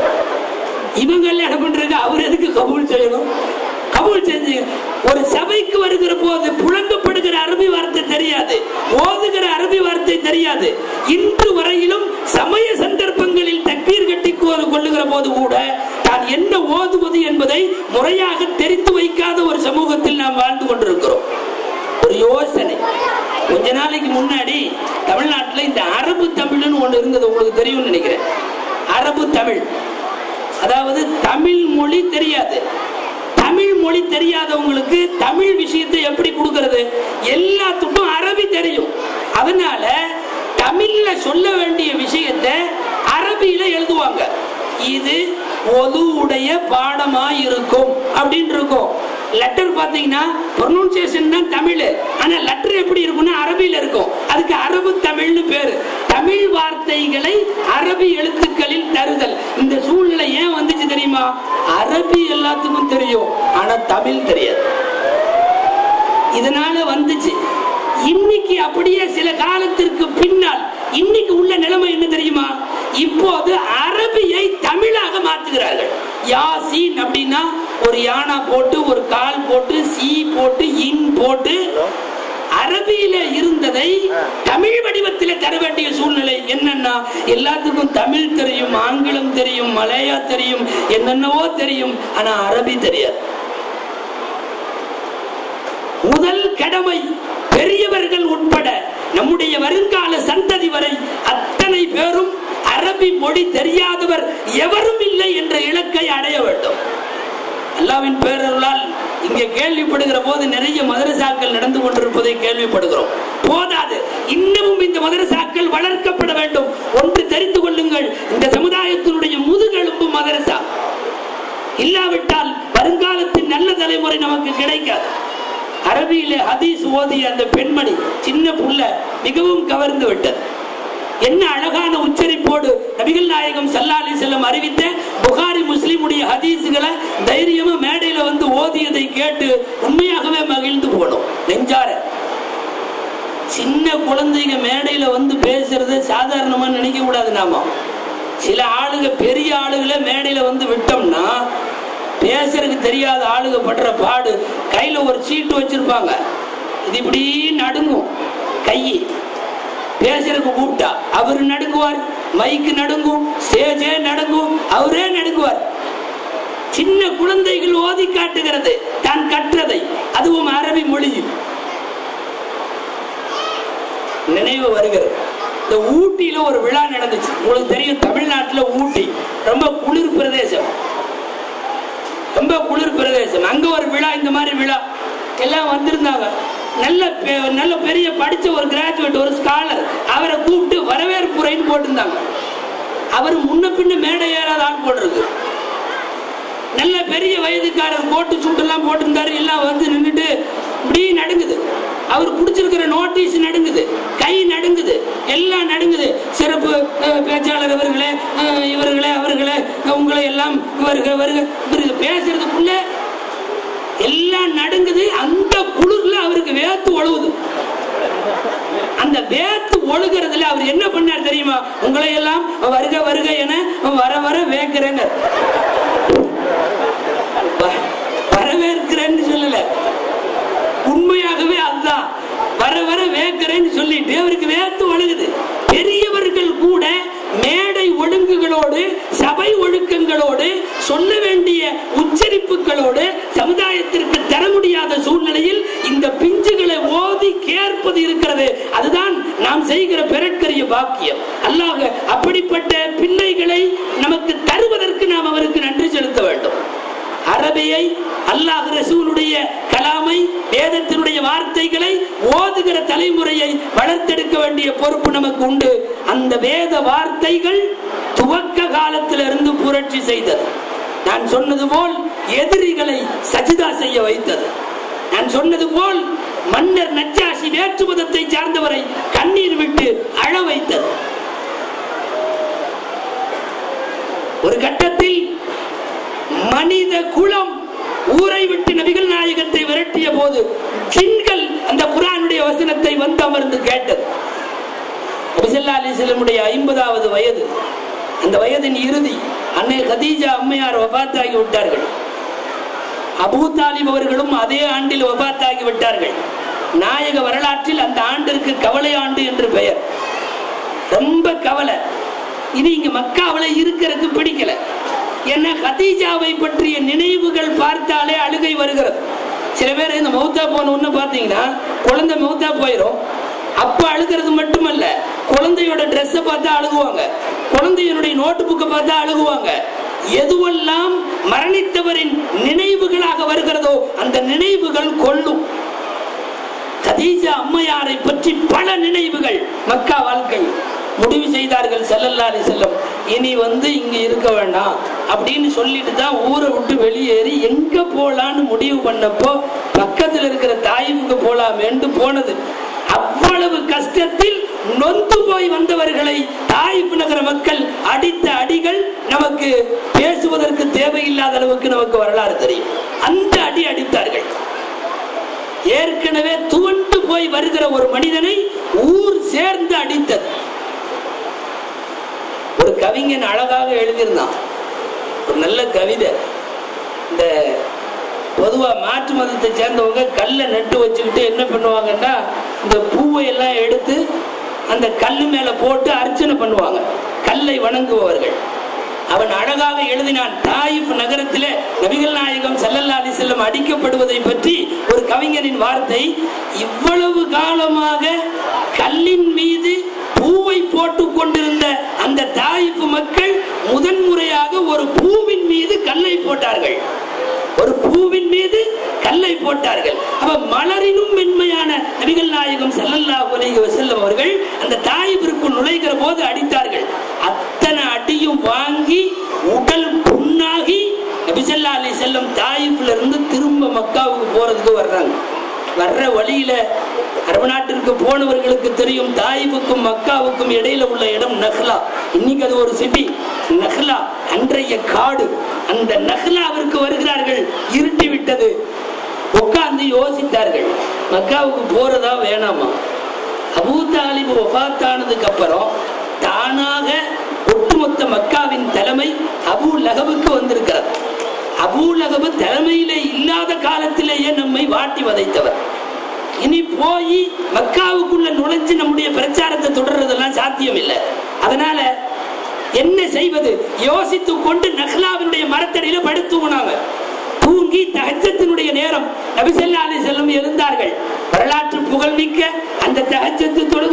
இவங்க கல்யாணம் பண்றது அவர் எதுக்கு கபூல் செய்யணும் கபூல் செஞ்சு ஒரு சபைக்கு வருகிற போது புழங்கப்படுகிற அரபி வார்த்தை தெரியாது ஓதுகிற அரபி வார்த்தை தெரியாது இன்று வரையிலும் சமய சந்தர்ப்பங்களில் தக்கீர் கட்டி கொ- கொள்ளுகிற போது கூட தான் என்ன ஓதுவது என்பதை முறையாக தெரிந்து வைக்காத ஒரு சமூகத்தில் நாம் வாழ்ந்து கொண்டிருக்கிறோம் ஒரு யோசனை கொஞ்ச நாளைக்கு முன்னாடி தமிழ்நாட்டில் இந்த அரபு தமிழ்னு ஒன்று இருந்தது உங்களுக்கு தெரியும்னு நினைக்கிறேன் அரபு தமிழ் அதாவது தமிழ் மொழி தெரியாது தமிழ் மொழி தெரியாதவங்களுக்கு தமிழ் விஷயத்தை எப்படி கொடுக்கிறது எல்லாத்துக்கும் அரபி தெரியும் அதனால தமிழ்ல சொல்ல வேண்டிய விஷயத்தை அரபியில எழுதுவாங்க இது ஒதுவுடைய பாடமா இருக்கும் அப்படின்னு இருக்கும் லெட்டர் பாத்தீங்கன்னா ப்ரொனவுன்சியேஷன் தான் தமிழ் ஆனா லெட்டர் எப்படி இருக்கும்னா அரபியில இருக்கும் அதுக்கு அரபு தமிழ்னு பேரு தமிழ் வார்த்தைகளை அரபி எழுத்துக்களில் தருதல் இந்த சூழ்நிலை ஏன் வந்துச்சு தெரியுமா அரபி எல்லாத்துக்கும் தெரியும் ஆனா தமிழ் தெரியாது இதனால வந்துச்சு இன்னைக்கு அப்படியே சில காலத்திற்கு பின்னால் இன்னைக்கு உள்ள நிலைமை என்ன தெரியுமா இப்போது அரபியை தமிழாக மாற்றுகிறார்கள் யாசீன் அப்படின்னா ஒரு யானா போட்டு ஒரு கால் போட்டு சி போட்டு இன் போட்டு அரபியில இருந்ததை தமிழ் வடிவத்தில் தர வேண்டிய சூழ்நிலை என்னன்னா எல்லாத்துக்கும் தமிழ் தெரியும் ஆங்கிலம் தெரியும் மலையா தெரியும் என்னென்னவோ தெரியும் ஆனா அரபி தெரியாது முதல் கடமை பெரியவர்கள் உட்பட நம்முடைய வருங்கால சந்ததி வரை அத்தனை பேரும் அரபி மொழி தெரியாதவர் எவரும் இல்லை என்ற இலக்கை அடைய வேண்டும் அல்லாவின் பேரருளால் இங்கே கேள்விப்படுகிற போது நிறைய மதரசாக்கள் நடந்து கொண்டிருப்பதை கேள்விப்படுகிறோம் போதாது இன்னமும் இந்த மதரசாக்கள் வளர்க்கப்பட வேண்டும் ஒன்று தெரிந்து கொள்ளுங்கள் இந்த சமுதாயத்தினுடைய முதுகெலும்பு மதரசா இல்லாவிட்டால் வருங்காலத்தின் நல்ல தலைமுறை நமக்கு கிடைக்காது அரபியிலே ஹதீஸ் ஓதிய அந்த பெண்மணி சின்ன புள்ள மிகவும் கவர்ந்து விட்டது என்ன அழகான உச்சரிப்போடு நபிகள் நாயகம் சல்லாலி செல்லம் அறிவித்த புகாரி முஸ்லிமுடைய ஹதீஸுகளை தைரியமா மேடையில வந்து ஓதியதை கேட்டு உண்மையாகவே மகிழ்ந்து போனோம் நெஞ்சார சின்ன குழந்தைங்க மேடையில வந்து பேசுறத சாதாரணமா நினைக்க கூடாது நாம சில ஆளுங்க பெரிய ஆளுகளை மேடையில வந்து விட்டோம்னா பேசுறதுக்கு தெரியாத ஆளுங்க படுற பாடு கையில ஒரு சீட்டு வச்சிருப்பாங்க இது இப்படி நடுங்கும் கை பேசுறதுக்கு கூப்பிட்டா அவர் நடுங்குவார் மைக்கு நடுங்கும் ஸ்டேஜே நடுங்கும் அவரே நடுங்குவார் சின்ன குழந்தைகள் ஓதி காட்டுகிறது தான் கற்றதை அதுவும் அரபி மொழியில் நினைவு வருகிறது இந்த ஊட்டியில ஒரு விழா நடந்துச்சு உங்களுக்கு தெரியும் தமிழ்நாட்டுல ஊட்டி ரொம்ப குளிர் பிரதேசம் ரொம்ப ரொம்ப குளிர் பிரதேசம் அங்க ஒரு விழா இந்த மாதிரி விழா எல்லாம் வந்திருந்தாங்க நல்ல பெ- நல்ல பெரிய படிச்ச ஒரு கிராஜுவேட் ஒரு ஸ்காலர் அவரை கூப்பிட்டு வரவேற்புரைன்னு போட்டிருந்தாங்க அவர் முன்ன பின்ன மேடை ஏறாத ஆள் போட்டிருக்கு நல்ல பெரிய வயதுக்காரர் கோட்டு சுட்டெல்லாம் போட்டிருந்தாரு எல்லாம் வந்து நின்றுட்டு இப்படி நடுங்குது அவர் பிடிச்சிருக்கிற நோட்டீஸ் நடுங்குது கை நடுங்குது எல்லாம் நடுங்குது சிறப்பு அஹ், பேச்சாளர் அவர்களே அஹ், இவர்களே அவர்களே அஹ், உங்களை எல்லாம் இவர்கள் வருக இவருக்கு பேசுறதுக்குள்ள எல்லாம் நடுங்குது அந்த குளிர்ல அவருக்கு வேத்து ஒழுகுது அந்த வேத்து ஒழுகிறதுல அவர் என்ன பண்ணார் தெரியுமா உங்களை எல்லாம் வருக வருக என வர வர வேக்கிறேன்னு வ- வரவேற்கிறேன்னு சொல்லல உண்மையாகவே அதுதான் வர வர வேக்கிறேன்னு சொல்லிட்டு அவருக்கு வேத்து ஒழுகுது பெரியவர்கள் கூட மேடை ஒழுங்குகளோடு சபை ஒழுக்கங்களோடு சொல்ல வேண்டிய உச்சரிப்புகளோடு சமுதாயத்திற்கு தர முடியாத சூழ்நிலையில் இந்த பிஞ்சுகளை ஓதி கேட்பது இருக்கிறது அதுதான் நாம் செய்கிற பெருட்கரிய பாக்கியம் அல்லாஹ் அப்படிப்பட்ட பிள்ளைகளை நமக்கு தருவதற்கு நாம் அவருக்கு நன்றி செலுத்த வேண்டும் அரபியை அல்லாஹ் ரசூலுடைய கலாமை வேதத்தினுடைய வார்த்தைகளை ஓதுகிற தலைமுறையை வளர்த்தெடுக்க வேண்டிய பொறுப்பு நமக்கு உண்டு அந்த வேத வார்த்தைகள் துவக்க காலத்திலிருந்து புரட்சி செய்தது நான் சொன்னது போல் எதிரிகளை சஜிதா செய்ய வைத்தது நான் சொன்னது போல் மன்னர் நச்சாசி வேற்று மதத்தை சார்ந்தவரை கண்ணீர் விட்டு அழ வைத்தது ஒரு கட்டத்தில் மனித குலம் ஊரை விட்டு நபிகள் நாயகத்தை விரட்டிய போது ஜின்கள் அந்த குரானுடைய வசனத்தை வந்து அமர்ந்து கேட்டது நபிசல்லா அலிஸ்லமுடைய ஐம்பதாவது வயது அந்த வயதின் இறுதி அன்னை கதீஜா அம்மையார் வபாத்தாகி விட்டார்கள் அபூ தாலிப் அவர்களும் அதே ஆண்டில் வபாத்தாகி விட்டார்கள் நாயக வரலாற்றில் அந்த ஆண்டிற்கு கவலை ஆண்டு என்று பெயர் ரொம்ப கவலை இது இங்க மக்காவில இருக்கிறதுக்கு பிடிக்கல என்ன ஹதீஜாவை பற்றிய நினைவுகள் பார்த்தாலே அழுகை வருகிறது சில பேர் இந்த மௌத்தா போன ஒண்ணு பார்த்தீங்கன்னா குழந்தை மௌத்தா போயிடும் அப்ப அழுகிறது மட்டுமல்ல குழந்தையோட ட்ரெஸ்ஸை பார்த்தா அழுகுவாங்க குழந்தையினுடைய நோட்டு புக்கை பார்த்தா அழுகுவாங்க எதுவெல்லாம் மரணித்தவரின் நினைவுகளாக வருகிறதோ அந்த நினைவுகள் கொள்ளும் கதீஜா அம்மையாரை பற்றி பல நினைவுகள் மக்கா வாழ்க்கை முடிவு செய்தார்கள் ஸல்லல்லாஹு அலைஹி செல்லம் இனி வந்து இங்க இருக்க வேண்டாம் அப்படின்னு சொல்லிட்டு தான் ஊரை விட்டு வெளியேறி எங்க போலான்னு முடிவு பண்ணப்போ பக்கத்துல இருக்கிற தாயிஃபுக்கு போலாமேன்னு போனது அவ்வளவு கஷ்டத்தில் நொந்து போய் வந்தவர்களை தாயிப் நகர மக்கள் அடித்த அடிகள் நமக்கு பேசுவதற்கு தேவையில்லாத அளவுக்கு நமக்கு வரலாறு தெரியும் அந்த அடி அடித்தார்கள் ஏற்கனவே துவண்டு போய் வருகிற ஒரு மனிதனை ஊர் சேர்ந்து அடித்தது ஒரு கவிஞன் அழகாக எழுதியிருந்தான் ஒரு நல்ல கவிதை இந்த பொதுவா மாற்று மதத்தை சேர்ந்தவங்க கல்லை நட்டு வச்சுக்கிட்டு என்ன பண்ணுவாங்கன்னா இந்த பூவை எல்லாம் எடுத்து அந்த கல்லு மேல போட்டு அர்ச்சனை பண்ணுவாங்க கல்லை வணங்குபவர்கள் அவன் அழகாக எழுதினான் தாயிப் நகரத்திலே நபிகள் நாயகம் ஸல்லல்லாஹு அலைஹி செல்லம் அடிக்கப்படுவதை பற்றி ஒரு கவிஞரின் வார்த்தை இவ்வளவு காலமாக கல்லின் மீது பூவை போட்டு கொண்டிருந்த அந்த தாயிப்பு மக்கள் முதன்முறையாக ஒரு பூவின் மீது கல்லை போட்டார்கள் ஒரு பூவின் மீது கல்லை போட்டார்கள் அப்ப மலரினும் மென்மையான நபிகள் நாயகம் ஸல்லல்லாஹு அலைஹி வஸல்லம் அவர்கள் அந்த தாயிபிற்குள் நுழைகிற போது அடித்தார்கள் அத்தனை அடியும் வாங்கி உடல் புண்ணாகி நபிசல்லா அலி செல்லம் தாயிப்ல இருந்து திரும்ப மக்காவுக்கு போறதுக்கு வர்றாங்க வர்ற வழியில அரபு நாட்டிற்கு போனவர்களுக்கு தெரியும் தாயிபுக்கும் மக்காவுக்கும் இடையில உள்ள இடம் நஹ்லா இன்னைக்கு அது ஒரு சிட்டி நஹ்லா அன்றைய காடு அந்த நஹ்லாவிற்கு வருகிறார்கள் இருட்டி விட்டது உட்கார்ந்து யோசித்தார்கள் மக்காவுக்கு போறதா வேணாமா அபூ தாலிப் வஃபாத்தானதுக்கு அப்புறம் தானாக ஒட்டுமொத்த மக்காவின் தலைமை அபூ லகபுக்கு வந்திருக்கிறது அபூ லகபு தலைமையிலே இல்லாத காலத்திலேயே நம்மை வாட்டி வதைத்தவர் இனி போய் மக்காவுக்குள்ள நுழைஞ்சு நம்முடைய பிரச்சாரத்தை தொடர்றதெல்லாம் சாத்தியம் இல்லை அதனால என்ன செய்வது யோசித்துக் கொண்டு நஹ்லாவினுடைய மரத்தடியில படுத்துனாங்க தூங்கி தஹஜத்தினுடைய நேரம் நபிசல்லா அலி செல்லம் இருந்தார்கள் வரலாற்று புகழ்மிக்க அந்த தஹஜத்து தொழுகையில்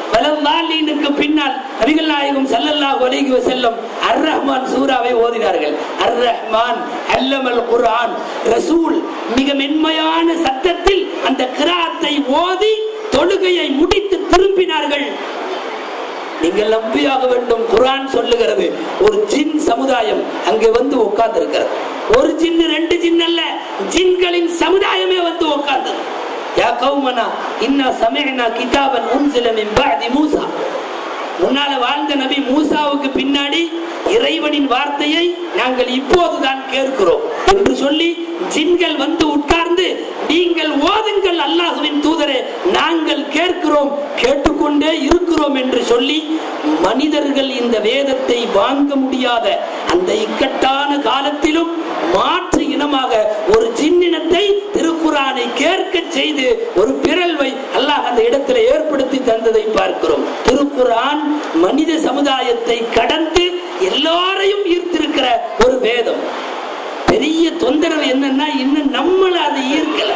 வலந்தாலீனுக்கு பின்னால் நபிகள் நாயகம் ஸல்லல்லாஹு அலைஹி வஸல்லம் அர் ரஹ்மான் சூராவை ஓதினார்கள் அர் ரஹ்மான் அல்லமல் குர்ஆன் ரசூல் மிக மென்மையான சத்தத்தில் அந்த கிராத்தை ஓதி தொழுகையை முடித்து திரும்பினார்கள் நீங்கள் நம்பியாக வேண்டும் குர்ஆன் சொல்லுகிறது ஒரு ஜின் சமுதாயம் அங்கே வந்து உட்கார்ந்து இருக்கிறது ஒரு ஜின் ரெண்டு ஜின் அல்ல ஜின்களின் சமுதாயமே வந்து உட்கார்ந்தது யா கௌமனா இன்னா சமயனா கிதாபன் உன்சில மின் பஅதி மூசா முன்னால வாழ்ந்த நபி மூசாவுக்கு பின்னாடி இறைவனின் வார்த்தையை நாங்கள் இப்போதுதான் கேட்கிறோம் என்று சொல்லி ஜின்கள் வந்து உட்கார்ந்து நீங்கள் ஓதுங்கள் அல்லாஹுவின் தூதரே நாங்கள் கேட்கிறோம் கேட்டுக்கொண்டே இருக்கிறோம் என்று சொல்லி மனிதர்கள் இந்த வேதத்தை வாங்க முடியாத அந்த இக்கட்டான காலத்திலும் மாற்று இனமாக ஒரு ஜின்னினத்தை திருக்குறானை கேட்க செய்து ஒரு பிறல்வை அல்லாஹ் அந்த இடத்துல ஏற்படுத்தி தந்ததை பார்க்கிறோம் திருக்குரான் மனித சமுதாயத்தை கடந்து எல்லாரையும் ஈர்த்திருக்கிற ஒரு வேதம் பெரிய தொந்தரவு என்னன்னா இன்னும் நம்மள அதை ஈர்க்கல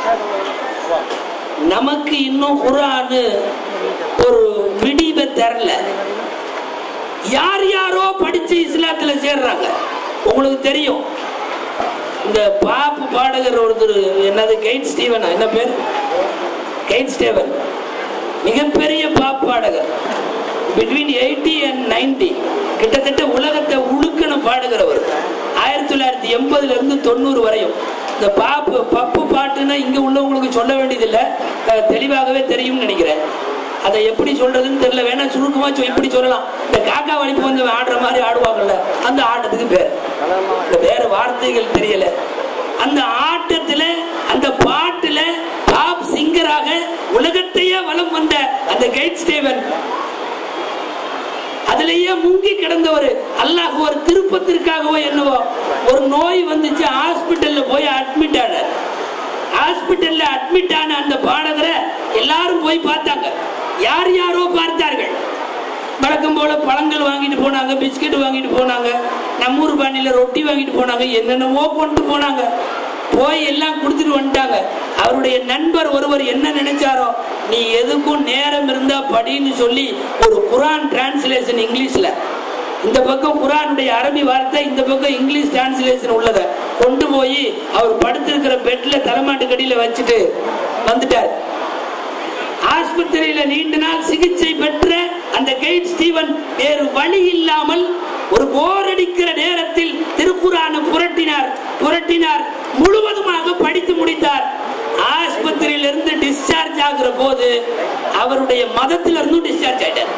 நமக்கு இன்னும் குரானு ஒரு விடிவை தரல யார் யாரோ படிச்சு இஸ்லாத்துல சேர்றாங்க உங்களுக்கு தெரியும் இந்த பாப்பு பாடகர் ஒருத்தர் என்னது கைட் ஸ்டீவனா என்ன பேர் கைட் ஸ்டீவன் மிகப்பெரிய பாப் பாடகர் பிட்வீன் எயிட்டி அண்ட் நைன்டி கிட்டத்தட்ட உலகத்தை உழுக்கண பாடுகிறவர் ஆயிரத்தி தொள்ளாயிரத்தி எண்பதுல இருந்து தொண்ணூறு வரையும் இந்த பாப்பு பப்பு பாட்டுன்னா இங்க உள்ளவங்களுக்கு சொல்ல வேண்டியதில்லை அஹ் தெளிவாகவே தெரியும்னு நினைக்கிறேன் அதை எப்படி சொல்றதுன்னு தெரியல வேணா சுருக்கமா சொ- இப்படி சொல்லலாம் இந்த காக்கா வலிப்பு வந்து ஆடுற மாதிரி ஆடுவாங்கல்ல அந்த ஆட்டத்துக்கு பேர் இந்த வேற வார்த்தைகள் தெரியல அந்த ஆட்டத்துல அந்த பாட்டுல டாப் சிங்கராக உலகத்தையே வலம் வந்த அந்த கைட் ஸ்டேவன் அதுலயே முங்கி கிடந்தவர் அல்லாஹ் ஒரு திருப்பத்திற்காகவோ என்னவோ ஒரு நோய் வந்துச்சு ஹாஸ்பிட்டல்ல போய் அட்மிட் ஆனார் ஹாஸ்பிட்டல்ல அட்மிட் ஆன அந்த பாடகரை எல்லாரும் போய் பார்த்தாங்க யார் யாரோ பார்த்தார்கள் வழக்கம் போல பழங்கள் வாங்கிட்டு போனாங்க பிஸ்கட் வாங்கிட்டு போனாங்க நம்ம ஊர் பாணியில ரொட்டி வாங்கிட்டு போனாங்க என்னென்னவோ கொண்டு போனாங்க போய் எல்லாம் கொடுத்துட்டு வந்துட்டாங்க அவருடைய நண்பர் ஒருவர் என்ன நினைச்சாரோ நீ எதுக்கும் நேரம் இருந்தா படின்னு சொல்லி ஒரு குரான் டிரான்ஸ்லேஷன் இங்கிலீஷ்ல இந்த பக்கம் குரானுடைய அரபி வார்த்தை இந்த பக்கம் இங்கிலீஷ் டிரான்ஸ்லேஷன் உள்ளத கொண்டு போய் அவர் படுத்திருக்கிற பெட்ல தலைமாட்டு கடியில வச்சுட்டு வந்துட்டார் ஆஸ்பத்திரியில நீண்ட நாள் சிகிச்சை பெற்ற அந்த கைட் ஸ்டீவன் வேறு வழி இல்லாமல் ஒரு போர் அடிக்கிற நேரத்தில் திருக்குறான புரட்டினார் புரட்டினார் முழுவதுமாக படித்து முடித்தார் ஆஸ்பத்திரியிலிருந்து டிஸ்சார்ஜ் ஆகுற போது அவருடைய மதத்திலிருந்தும் டிஸ்சார்ஜ் ஆயிட்டார்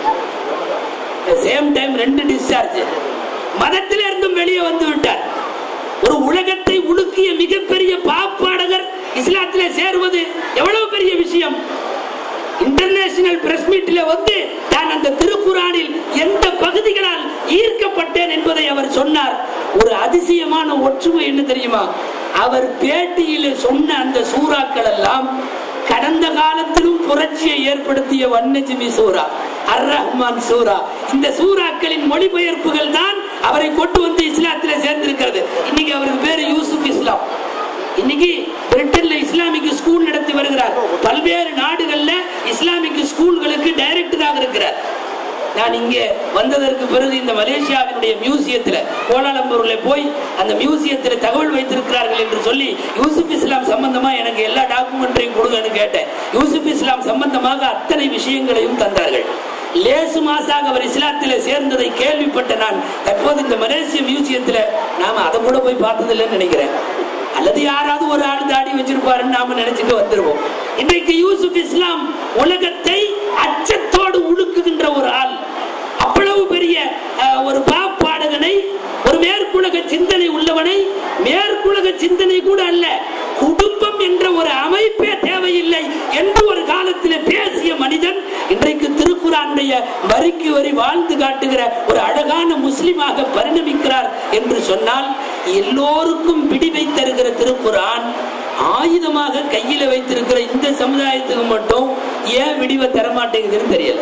சேம் டைம் ரெண்டு டிஸ்சார்ஜ் மதத்திலிருந்தும் வெளியே வந்து விட்டார் ஒரு உலகத்தை உலுக்கிய மிகப்பெரிய பாப்பாடகர் இஸ்லாத்திலே சேருவது எவ்வளவு பெரிய விஷயம் இன்டர்நேஷனல் பிரஸ் மீட்ல வந்து நான் அந்த திருக்குறானில் எந்த பகுதிகளால் ஈர்க்கப்பட்டேன் என்பதை அவர் சொன்னார் ஒரு அதிசயமான ஒற்றுமை என்ன தெரியுமா அவர் பேட்டியில சொன்ன அந்த சூறாக்கள் எல்லாம் கடந்த காலத்திலும் புரட்சியை ஏற்படுத்திய வன்னஜிமி சூரா அர் ரஹ்மான் சூரா இந்த சூறாக்களின் மொழிபெயர்ப்புகள் தான் அவரை கொண்டு வந்து இஸ்லாத்திலே சேர்ந்திருக்கிறது இன்னைக்கு அவருக்கு பேரு யூசுப் இஸ்லாம் இன்னைக்கு பிரிட்டன்ல இஸ்லாமிக் ஸ்கூல் நடத்தி வருகிறார் பல்வேறு நாடுகள்ல இஸ்லாமிக் ஸ்கூல்களுக்கு டைரக்டராக இருக்கிறார் நான் இங்கே வந்ததற்கு பிறகு இந்த மலேசியாவினுடைய மியூசியத்துல கோலாலம்பூர்ல போய் அந்த மியூசியத்துல தகவல் வைத்திருக்கிறார்கள் என்று சொல்லி யூசுப் இஸ்லாம் சம்பந்தமா எனக்கு எல்லா டாக்குமெண்ட்டையும் கொடுங்கன்னு கேட்டேன் யூசுப் இஸ்லாம் சம்பந்தமாக அத்தனை விஷயங்களையும் தந்தார்கள் லேசு மாசாக அவர் இஸ்லாத்திலே சேர்ந்ததை கேள்விப்பட்ட நான் தற்போது இந்த மலேசிய மியூசியத்துல நாம அதை கூட போய் பார்த்ததில்லைன்னு நினைக்கிறேன் அல்லது யாராவது ஒரு ஆள் தாடி வச்சிருப்பாருன்னு நாம நினைச்சிட்டு வந்துருவோம் இன்றைக்கு யூசுப் இஸ்லாம் உலகத்தை அச்சத்தோடு உழுக்குகின்ற ஒரு ஆள் அவ்வளவு பெரிய அஹ், ஒரு பாப்பாடகனை ஒரு மேற்குலக சிந்தனை உள்ளவனை மேற்குலக சிந்தனை கூட அல்ல குடும்பம் என்ற ஒரு அமைப்பே தேவையில்லை என்று ஒரு காலத்தில் பேசிய மனிதன் இன்றைக்கு திருக்குறானுடைய வரிக்கு வரி வாழ்ந்து காட்டுகிற ஒரு அழகான முஸ்லிமாக பரிணமிக்கிறார் என்று சொன்னால் எல்லோருக்கும் விடிவை தருகிற திருக்குறான் ஆயுதமாக கையில வைத்திருக்கிற இந்த சமுதாயத்துக்கு மட்டும் ஏன் விடிவை தரமாட்டேங்குதுன்னு தெரியல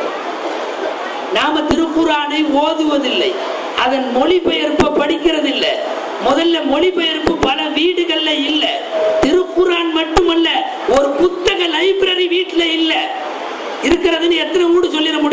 நாம திருக்குறானை ஓதுவதில்லை அதன் மொழிபெயர்ப்பை படிக்கிறதில்லை முதல்ல மொழிபெயர்ப்பு பல வீடுகள்ல இல்ல திருக்குறான் மட்டுமல்ல ஒரு புத்தக லைப்ரரி வீட்டுல இல்ல இருக்கிறதுன்னு எத்தனை வீடு சொல்லிட முடியும்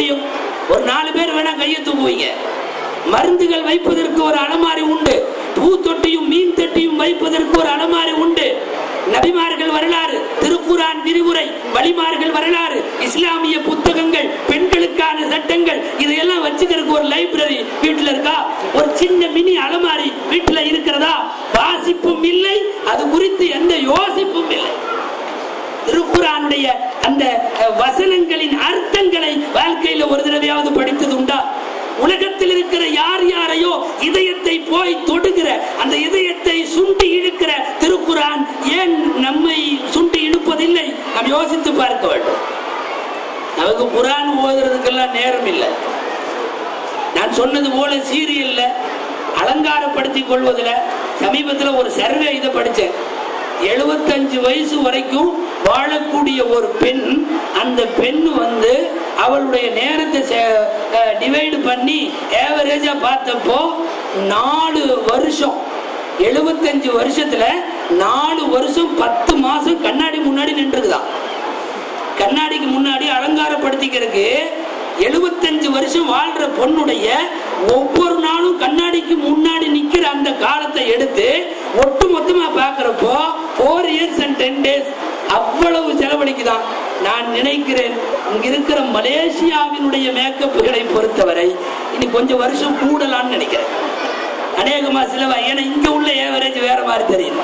கையை தூக்குவீங்க மருந்துகள் வைப்பதற்கு ஒரு அலமாரி உண்டு பூ தொட்டியும் மீன் தொட்டியும் வைப்பதற்கு ஒரு அலமாரி உண்டு நபிமார்கள் வரலாறு திருக்குரான் விரிவுரை வழிமார்கள் வரலாறு இஸ்லாமிய புத்தகங்கள் பெண்களுக்கான சட்டங்கள் இதையெல்லாம் வச்சுக்கிறதுக்கு ஒரு லைப்ரரி வீட்டுல இருக்கா ஒரு சின்ன மினி அலமாரி வீட்டுல இருக்கிறதா வாசிப்பும் இல்லை அது குறித்து எந்த யோசிப்பும் இல்லை திருக்குறானுடைய அந்த அஹ், வசனங்களின் அர்த்தங்களை வாழ்க்கையில ஒரு தடவையாவது படித்தது உண்டா உலகத்தில் இருக்கிற யார் யாரையோ இதயத்தை போய் தொடுகிற அந்த இதயத்தை சுண்டி இழுக்கிற திருக்குரான் ஏன் நம்மை சுண்டி இழுப்பதில்லை நாம் யோசித்து பார்க்க வேண்டும் நமக்கு குரான் ஓதுறதுக்கெல்லாம் நேரம் இல்லை நான் சொன்னது போல சீரியல்ல அலங்காரப்படுத்திக் கொள்வதில் சமீபத்தில் ஒரு சர்வே இதை படித்தேன் எழுபத்தஞ்சு வயசு வரைக்கும் வாழக்கூடிய ஒரு பெண் அந்த பெண் வந்து அவளுடைய நேரத்தை டிவைடு பண்ணி ஏவரேஜா பார்த்தப்போ நாலு வருஷம் எழுபத்தஞ்சு வருஷத்துல நாலு வருஷம் பத்து மாசம் கண்ணாடி முன்னாடி நின்றுக்குதான் கண்ணாடிக்கு முன்னாடி அலங்காரப்படுத்திக்கிறதுக்கு எழுபத்தஞ்சு வருஷம் வாழ்ற பொண்ணுடைய ஒவ்வொரு நாளும் கண்ணாடிக்கு முன்னாடி நிக்கிற அந்த காலத்தை எடுத்து ஒட்டு மொத்தமா பாக்குறப்போ four years and ten days அவ்வளவு செலவழிக்குதான் நான் நினைக்கிறேன் இங்க இருக்கிற மலேசியாவினுடைய மேக்கப்புகளை பொறுத்தவரை இனி கொஞ்சம் வருஷம் கூடலாம்னு நினைக்கிறேன் அநேகமா சிலவா ஏன்னா இங்க உள்ள ஏவரேஜ் வேற மாதிரி தெரியும்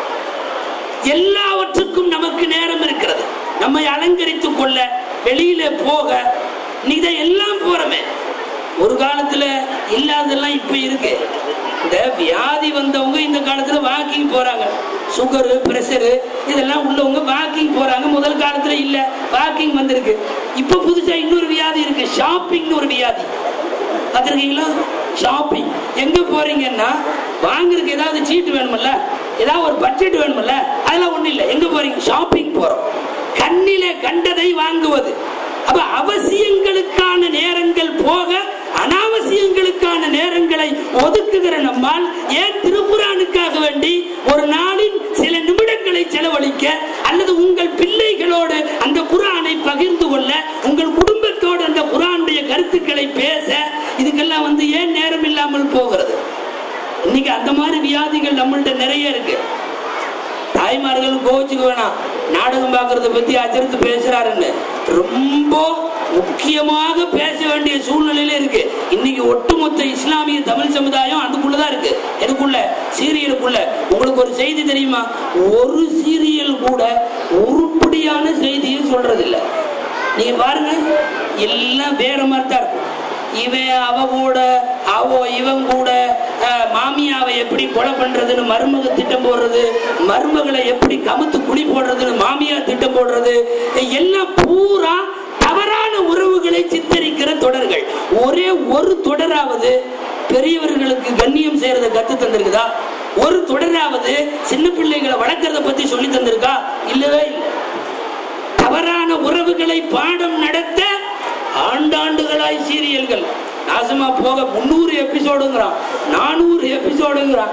எல்லாவற்றுக்கும் நமக்கு நேரம் இருக்கிறது நம்மை அலங்கரித்துக் கொள்ள வெளியில போக இதை எல்லாம் போறமே ஒரு காலத்துல இல்லாததெல்லாம் இப்ப இருக்கு இந்த வியாதி வந்தவங்க இந்த காலத்துல வாக்கிங் போறாங்க சுகரு பிரஷரு இதெல்லாம் உள்ளவங்க வாக்கிங் போறாங்க முதல் காலத்துல இல்ல வாக்கிங் வந்திருக்கு இப்ப புதுசா இன்னொரு வியாதி இருக்கு ஷாப்பிங்னு ஒரு வியாதி பார்த்துருக்கீங்களா ஷாப்பிங் எங்க போறீங்கன்னா வாங்குறதுக்கு ஏதாவது சீட்டு வேணுமல்ல ஏதாவது ஒரு பட்ஜெட் வேணுமல்ல அதெல்லாம் ஒண்ணும் இல்லை எங்க போறீங்க ஷாப்பிங் போறோம் கண்ணிலே கண்டதை வாங்குவது அப்ப அவசியங்களுக்கான நேரங்கள் போக அனாவசியங்களுக்கான நேரங்களை ஒதுக்குகிற நம்மால் ஏன் திருக்குறானுக்காக வேண்டி ஒரு நாளின் சில நிமிடங்களை செலவழிக்க அல்லது உங்கள் பிள்ளைகளோடு அந்த குரானை பகிர்ந்து கொள்ள உங்கள் குடும்பத்தோடு அந்த குரானுடைய கருத்துக்களை பேச இதுக்கெல்லாம் வந்து ஏன் நேரம் இல்லாமல் போகிறது இன்னைக்கு அந்த மாதிரி வியாதிகள் நம்மள்ட்ட நிறைய இருக்கு தாய்மார்கள் கோவிச்சுக்க வேணாம் நாடகம் பார்க்கறத பத்தி அச்சரித்து பேசுறாருன்னு ரொம்ப முக்கியமாக பேச வேண்டிய சூழ்நிலையில இருக்கு இன்னைக்கு ஒட்டுமொத்த இஸ்லாமிய தமிழ் சமுதாயம் அதுக்குள்ளதான் இருக்கு எனக்குள்ள சீரியலுக்குள்ள உங்களுக்கு ஒரு செய்தி தெரியுமா ஒரு சீரியல் கூட உருப்படியான செய்தியை சொல்றது இல்ல நீங்க பாருங்க எல்லாம் வேற மாதிரி தான் இருக்கும் இவன் அவ கூட அவ இவன் கூட அஹ், மாமியாவை எப்படி கொலை பண்றதுன்னு மருமக திட்டம் போடுறது மருமகளை எப்படி கமுத்து குழி போடுறதுன்னு மாமியார் திட்டம் போடுறது எல்லாம் பூரா தவறான உறவுகளை சித்தரிக்கிற தொடர்கள் ஒரே ஒரு தொடராவது பெரியவர்களுக்கு கண்ணியம் செய்யறத கத்து தந்திருக்குதா ஒரு தொடராவது சின்ன பிள்ளைகளை வளர்க்கறத பத்தி சொல்லி தந்திருக்கா இல்லவே இல்லை தவறான உறவுகளை பாடம் நடத்த ஆண்டாண்டுகளாய் சீரியல்கள் நாசமா போக முன்னூறு எபிசோடுங்கிறான் நானூறு எபிசோடுங்கிறான்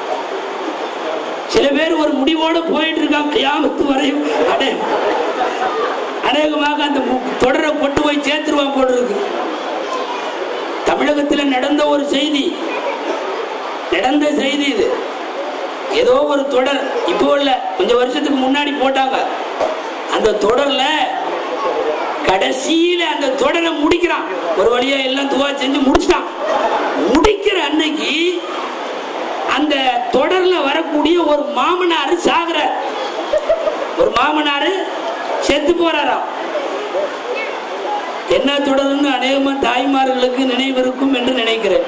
சில பேர் ஒரு முடிவோட போயிட்டு இருக்கான் கியாமத்து வரையும் அடே அநேகமாக அந்த மு- தொடரை கொண்டு போய் சேர்த்துருவான் போல இருக்கு தமிழகத்தில் நடந்த ஒரு செய்தி நடந்த செய்தி இது ஏதோ ஒரு தொடர் இப்போ இல்ல கொஞ்சம் வருஷத்துக்கு முன்னாடி போட்டாங்க அந்த தொடர்ல கடைசியில அந்த தொடரை முடிக்கிறான் ஒரு வழியா எல்லாம் துவா செஞ்சு முடிச்சிட்டான் முடிக்கிற அன்னைக்கு அந்த தொடர்ல வரக்கூடிய ஒரு மாமனார் சாகுறார் ஒரு மாமனாரு செத்து போறாராம் என்ன தொடருன்னு அநேகமா தாய்மார்களுக்கு நினைவு இருக்கும் என்று நினைக்கிறேன்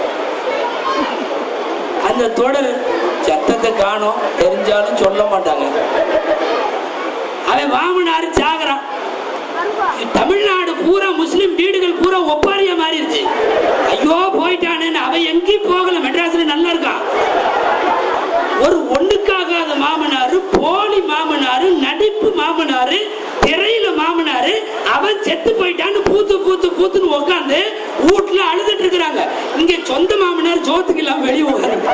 அந்த தொடர் சத்தத்தை காணோம் தெரிஞ்சாலும் சொல்ல மாட்டாங்க அவன் மாமனார் சாகுறான் தமிழ்நாடு பூரா முஸ்லிம் வீடுகள் பூரா ஒப்பாரியா மாறிடுச்சு ஐயோ போயிட்டானேன்னு அவன் எங்கேயும் போகல மெட்ராஸ்ல நல்லா இருக்கான் ஒரு ஒண்ணுக்காகாத மாமனாரு போலி மாமனாரு நடிப்பு மாமனாரு திரையில மாமனாரு அவன் செத்து போயிட்டான்னு பூத்து பூத்து பூத்துன்னு உட்காந்து வீட்டுல அழுதுட்டு இருக்கிறாங்க இங்க சொந்த மாமனார் ஜோத்துக்கு இல்லாம வெளியே உட்காருங்க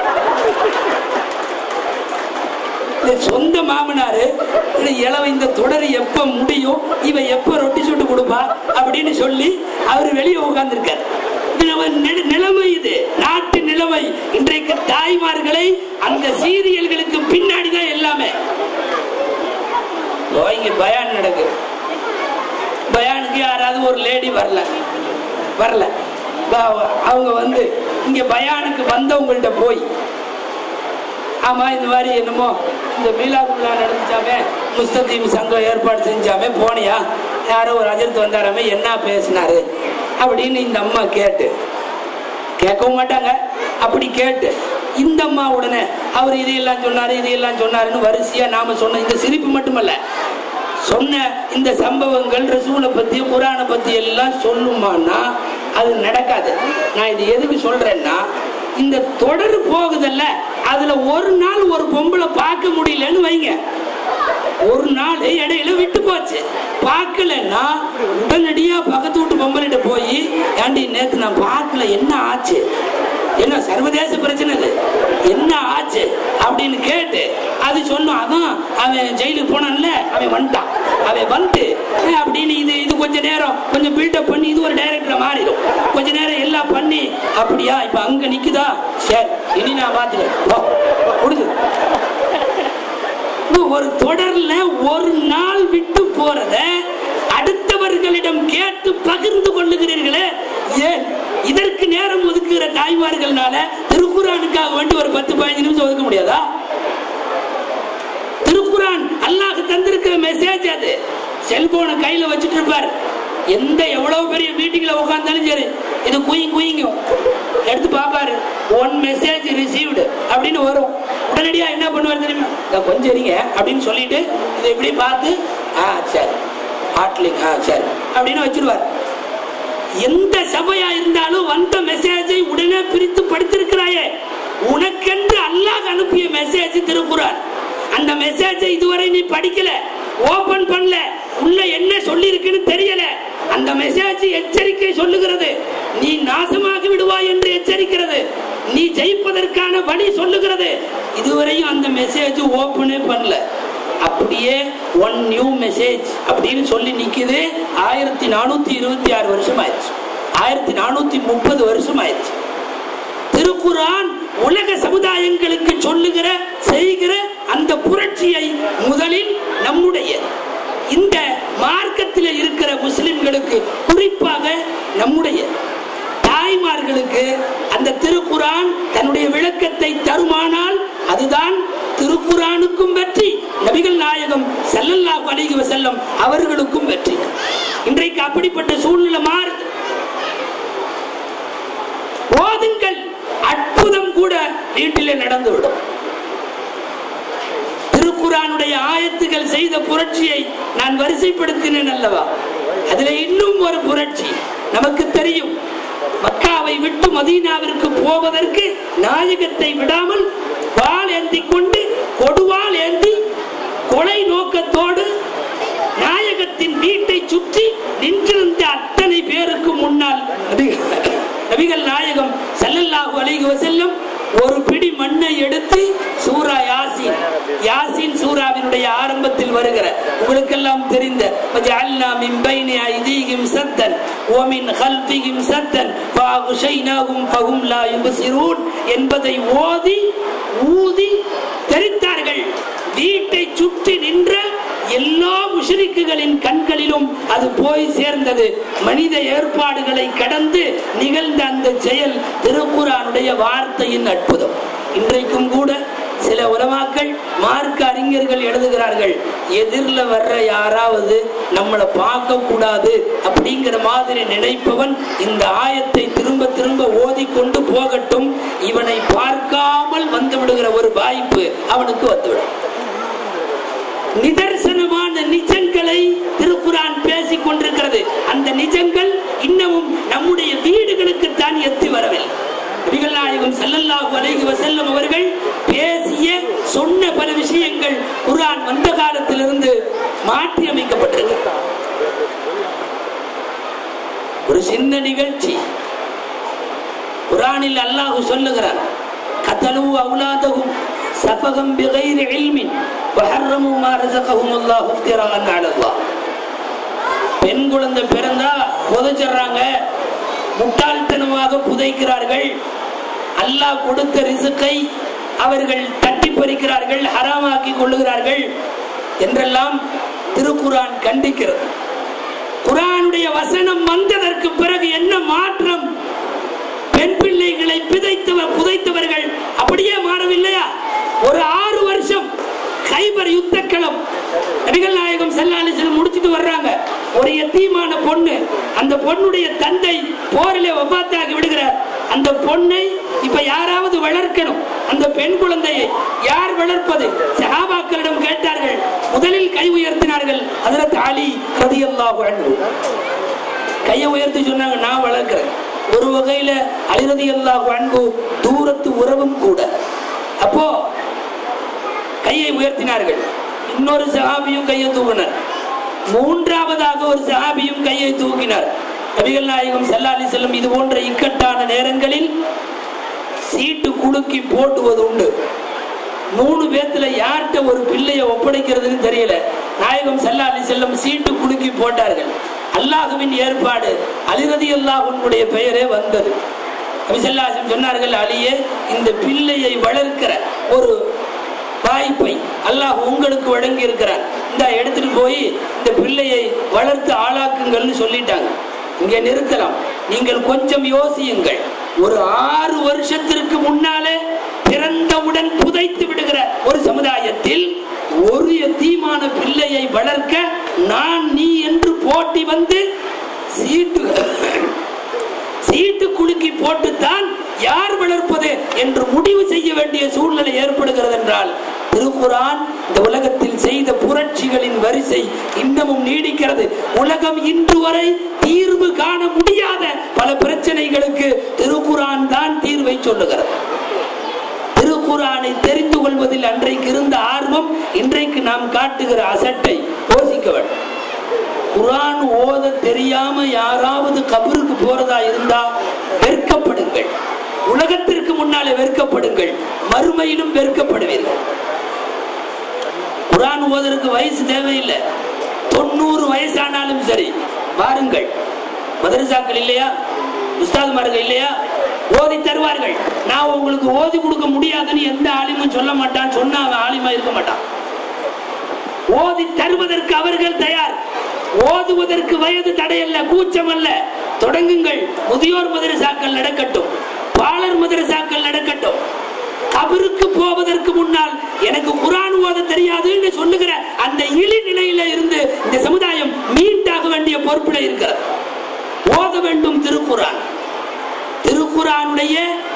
இந்த சொந்த மாமனாரு இந்த இளவ இந்த தொடர் எப்ப முடியும் இவ எப்ப ரொட்டி சுட்டு கொடுப்பா அப்படின்னு சொல்லி அவர் வெளியே உட்கார்ந்துருக்காரு அவன் நி- நிலைமை இது நாட்டு நிலைமை இன்றைக்கு தாய்மார்களை அந்த சீரியல்களுக்கு பின்னாடி தான் எல்லாமே ஓ, இங்க பயான் நடக்குது பயானுக்கு யாராவது ஒரு லேடி வரல வரல ப- அவங்க வந்து இங்க பயானுக்கு வந்தவங்கள்ட்ட போய் ஆமா இந்த மாதிரி என்னமோ இந்த மீலாதுல்லா நடந்துச்சாமே முஸ்தீம் சங்கம் ஏற்பாடு செஞ்சாமே போனியா யாரோ ஒரு அஜர்த்து வந்தாராமே என்ன பேசினாரு அப்படின்னு இந்த அம்மா கேட்டு கேட்கவும் மாட்டாங்க அப்படி கேட்டு இந்த அம்மா உடனே அவர் இதையெல்லாம் சொன்னாரு இதையெல்லாம் சொன்னாருன்னு வரிசையா நாம சொன்ன இந்த சிரிப்பு மட்டுமல்ல சொன்ன இந்த சம்பவங்கள் ரசூலை பத்தி குரானை பத்தி எல்லாம் சொல்லுமான்னா அது நடக்காது நான் இது எதுக்கு சொல்றேன்னா இந்த தொடர் போகுதல்ல அதுல ஒரு நாள் ஒரு பொம்பளை பார்க்க முடியலன்னு வைங்க ஒரு நாள் இடையில விட்டு போச்சு பார்க்கலன்னா உடனடியா பக்கத்து வீட்டு பொம்பளைகிட்ட போய் ஏண்டி நேத்து நான் பார்க்கல என்ன ஆச்சு என்ன சர்வதேச பிரச்சனை இது என்ன ஆச்சு அப்படின்னு கேட்டு அது சொன்னோம் அதான் அவன் ஜெயிலுக்கு போனான்ல அவன் வந்துட்டான் அவன் வந்து "ஏய், அப்படின்னு இது இது கொஞ்ச நேரம் கொஞ்சம் பில்டப் பண்ணி இது ஒரு டைரக்டர் மாறிடும் கொஞ்ச நேரம் எல்லாம் பண்ணி அப்படியா இப்ப அங்க நிக்குதா சரி இனி நான் பாத்துக்கிறேன் போ, முடிஞ்சது இன்னும் ஒரு தொடர்ல ஒரு நாள் விட்டு போறத அடுத்தவர்களிடம் கேட்டு பகிர்ந்து கொள்ளுகிறீர்களே ஏன் இதற்கு நேரம் ஒதுக்குகிற தாய்மார்கள்னால திருக்குறானுக்காக வேண்டி ஒரு பத்து பதினஞ்சு நிமிஷம் ஒதுக்க முடியாதா திருக்குறான் அல்லாஹ் தந்திருக்கிற மெசேஜ் அது செல்போனை கையில வச்சுட்டு இருப்பார் எந்த எவ்வளவு பெரிய மீட்டிங்ல உட்கார்ந்தாலும் சரி இது குயிங் குயிங்கும் எடுத்து பார்ப்பாரு ஒன் மெசேஜ் ரிசீவ்டு அப்படின்னு வரும் உடனடியா என்ன பண்ணுவார் தெரியுமா இந்த கொஞ்சம் இருங்க அப்படின்னு சொல்லிட்டு இதை இப்படி பார்த்து ஆ சரி ஹாட்லிங் ஆ சரி அப்படின்னு வச்சிருவார் எந்த சபையா இருந்தாலும் வந்த மெசேஜை உடனே பிரித்து படித்திருக்கிறாயே உனக்கென்று அல்லாஹ் அனுப்பிய மெசேஜ் திருக்குறான் அந்த மெசேஜை இதுவரை நீ படிக்கல ஓபன் பண்ணல உள்ள என்ன சொல்லி இருக்குன்னு தெரியல அந்த மெசேஜ் எச்சரிக்கை சொல்லுகிறது நீ நாசமாகி விடுவாய் என்று எச்சரிக்கிறது நீ ஜெயிப்பதற்கான வழி சொல்லுகிறது இதுவரையும் அந்த மெசேஜ் ஓபனே பண்ணல அப்படியே ஒன் நியூ மெசேஜ் அப்படின்னு சொல்லி நிக்குது ஆயிரத்தி நானூத்தி இருபத்தி ஆறு வருஷம் ஆயிடுச்சு ஆயிரத்தி நானூத்தி முப்பது வருஷம் ஆயிடுச்சு திருக்குரான் உலக சமுதாயங்களுக்கு சொல்லுகிற செய்கிற அந்த புரட்சியை முதலில் நம்முடைய இந்த மார்க்கத்தில் இருக்கிற முஸ்லிம்களுக்கு குறிப்பாக நம்முடைய தாய்மார்களுக்கு அந்த திருக்குரான் தன்னுடைய விளக்கத்தை தருமானால் அதுதான் திருக்குரானுக்கும் வெற்றி நபிகள் நாயகம் ஸல்லல்லாஹு அலைஹி வஸல்லம் அவர்களுக்கும் வெற்றி இன்றைக்கு அப்படிப்பட்ட சூழ்நிலை மாறுது ஓதுங்கள் அற்புதம் கூட வீட்டிலே நடந்துவிடும் திருக்குரானுடைய ஆயத்துகள் செய்த புரட்சியை நான் வரிசைப்படுத்தினேன் அல்லவா அதுல இன்னும் ஒரு புரட்சி நமக்கு தெரியும் மக்காவை விட்டு மதீனாவிற்கு போவதற்கு நாயகத்தை விடாமல் வாள் ஏந்தி கொண்டு கொடுவாள் ஏந்தி கொலை நோக்கத்தோடு நாயகத்தின் வீட்டை சுற்றி நின்றிருந்த அத்தனை பேருக்கு முன்னால் நபிகள் நபிகள் நாயகம் ஸல்லல்லாஹு அலைஹி வஸல்லம் ஒரு பிடி மண்ணை எடுத்து சூரா யாசின் யாசின் சூராவினுடைய ஆரம்பத்தில் வருகிற உங்களுக்கெல்லாம் தெரிந்த وَجَعَلْنَا مِنْ بَيْنِ أَيْدِيهِمْ سَدًّا وَمِنْ خَلْفِهِمْ سَدًّا فَأَغْشَيْنَاهُمْ فَهُمْ لَا يُبْصِرُونَ என்பதை ஓதி ஊதி தெரித்தார்கள் வீட்டை சுற்றி நின்ற எல்லா முஷரிக்குகளின் கண்களிலும் அது போய் சேர்ந்தது மனித ஏற்பாடுகளை கடந்து நிகழ்ந்த அந்த செயல் திருக்குறானுடைய வார்த்தையின் அற்புதம் இன்றைக்கும் கூட சில உலமாக்கள் மார்க்க அறிஞர்கள் எழுதுகிறார்கள் எதிரில் வர்ற யாராவது நம்மளை பார்க்க கூடாது அப்படிங்கிற மாதிரி நினைப்பவன் இந்த ஆயத்தை திரும்ப திரும்ப ஓதிக்கொண்டு போகட்டும் இவனை பார்க்காமல் வந்து விடுகிற ஒரு வாய்ப்பு அவனுக்கு வந்துவிடும் நிதர்சனமான நிஜங்களை திருக்குரான் பேசிக் கொண்டிருக்கிறது அந்த நிஜங்கள் இன்னமும் நம்முடைய வீடுகளுக்கு தான் எத்தி வரவில்லை நபிகள் நாயகம் ஸல்லல்லாஹு அலைஹி வஸல்லம் அவர்கள் பேசிய சொன்ன பல விஷயங்கள் குர்ஆன் வந்த காலத்திலிருந்து மாற்றி அமைக்கப்பட்டிருக்கு ஒரு சின்ன நிகழ்ச்சி குர்ஆனில் அல்லாஹ் சொல்லுகிறான் கத்தலு அவுலாதகும் சஃபகம் பிகைரி இல்மின் வஹர்ரமு மா ரஸகஹும் அல்லாஹ் இஃப்திராஅன் அலா அல்லாஹ் பெண் குழந்தை பிறந்தா புதைச்சிடுறாங்க முட்டாள்தனமாக புதைக்கிறார்கள் அல்லாஹ் கொடுத்த ரிசுக்கை அவர்கள் தட்டி பறிக்கிறார்கள் ஹராமாக்கி கொள்ளுகிறார்கள் என்றெல்லாம் திருக்குரான் கண்டிக்கிறது குரானுடைய வசனம் வந்ததற்கு பிறகு என்ன மாற்றம் பெண் பிள்ளைகளை பிதைத்தவர் புதைத்தவர்கள் அப்படியே மாறவில்லையா ஒரு ஆறு வருஷம் கைபர் யுத்த களம் நபிகள் நாயகம் செல்லாலி செல்லம் முடிச்சிட்டு வர்றாங்க ஒரு எத்தீமான பொண்ணு அந்த பொண்ணுடைய தந்தை போரிலே வபாத்தாகி விடுகிறார் அந்த பொண்ணை இப்ப யாராவது வளர்க்கணும் அந்த பெண் குழந்தையை யார் வளர்ப்பது சஹாபாக்களிடம் கேட்டார்கள் முதலில் கை உயர்த்தினார்கள் ஹஜரத் அலி ரதியல்லாஹு அன்ஹு கையை உயர்த்தி சொன்னாங்க நான் வளர்க்கிறேன் ஒரு வகையில அலிரதி அல்லாஹ் அன்பு தூரத்து உறவும் கூட அப்போ கையை உயர்த்தினார்கள் இன்னொரு சஹாபியும் கையை தூக்கினார் மூன்றாவதாக ஒரு சஹாபியும் கையை தூக்கினார் நபிகள் நாயகம் செல்லாலி செல்லும் இது போன்ற இக்கட்டான நேரங்களில் சீட்டு குலுக்கி போட்டுவது உண்டு மூணு பேத்துல யார்கிட்ட ஒரு பிள்ளைய ஒப்படைக்கிறதுன்னு தெரியல நாயகம் செல்லாலி செல்லும் சீட்டு குலுக்கி போட்டார்கள் அல்லாஹுவின் ஏற்பாடு அலிரதி அல்லாஹ் உன்னுடைய பெயரே வந்தது அபிசல்லாசம் சொன்னார்கள் அலியே இந்த பிள்ளையை வளர்க்கிற ஒரு வாய்ப்பை அல்லாஹ் உங்களுக்கு வழங்கி இருக்கிறார் இந்த எடுத்துட்டு போய் இந்த பிள்ளையை வளர்த்து ஆளாக்குங்கள்னு சொல்லிட்டாங்க இங்க நிறுத்தலாம் நீங்கள் கொஞ்சம் யோசியுங்கள் ஒரு ஆறு வருஷத்திற்கு முன்னாலே பிறந்தவுடன் புதைத்து விடுகிற ஒரு சமுதாயத்தில் ஒரு எத்தீமான பிள்ளையை வளர்க்க நான் நீ என்று போட்டி வந்து சீட்டு சீட்டு குலுக்கி போட்டுத்தான் யார் வளர்ப்பது என்று முடிவு செய்ய வேண்டிய சூழ்நிலை ஏற்படுகிறது என்றால் திருக்குரான் இந்த உலகத்தில் செய்த புரட்சிகளின் வரிசை இன்னமும் நீடிக்கிறது உலகம் இன்று வரை தீர்வு காண முடியாத பல பிரச்சனைகளுக்கு திருக்குரான் தான் தீர்வை சொல்லுகிறது திருக்குரானை தெரிந்து கொள்வதில் அன்றைக்கு இருந்த ஆர்வம் இன்றைக்கு நாம் காட்டுகிற அசட்டை யோசிக்க வேண்டும் குரான் ஓத தெரியாம யாராவது கபருக்கு போறதா இருந்தா வெட்கப்படுங்கள் உலகத்திற்கு முன்னாலே வெட்கப்படுங்கள் மறுமையிலும் வெட்கப்படுவீர்கள் குரான் ஓதற்கு வயசு தேவையில்லை தொண்ணூறு வயசானாலும் சரி வாருங்கள் மதரசாக்கள் இல்லையா உஸ்தாதுமார்கள் இல்லையா ஓதி தருவார்கள் நான் உங்களுக்கு ஓதி கொடுக்க முடியாதுன்னு எந்த ஆலிமும் சொல்ல மாட்டான் சொன்னா அவன் ஆலிமா இருக்க மாட்டான் ஓதி தருவதற்கு அவர்கள் தயார் ஓதுவதற்கு வயது தடையல்ல கூச்சம் அல்ல தொடங்குங்கள் முதியோர் மதரசாக்கள் நடக்கட்டும் பாலர் மதரசாக்கள் நடக்கட்டும் கபருக்கு போவதற்கு முன்னால் எனக்கு குரான் ஓத தெரியாதுன்னு சொல்லுகிற அந்த இழி நிலையில இருந்து இந்த சமுதாயம் மீண்டாக வேண்டிய பொறுப்பிட இருக்கிறது ஓத வேண்டும் திருக்குரான் திருக்குரானுடைய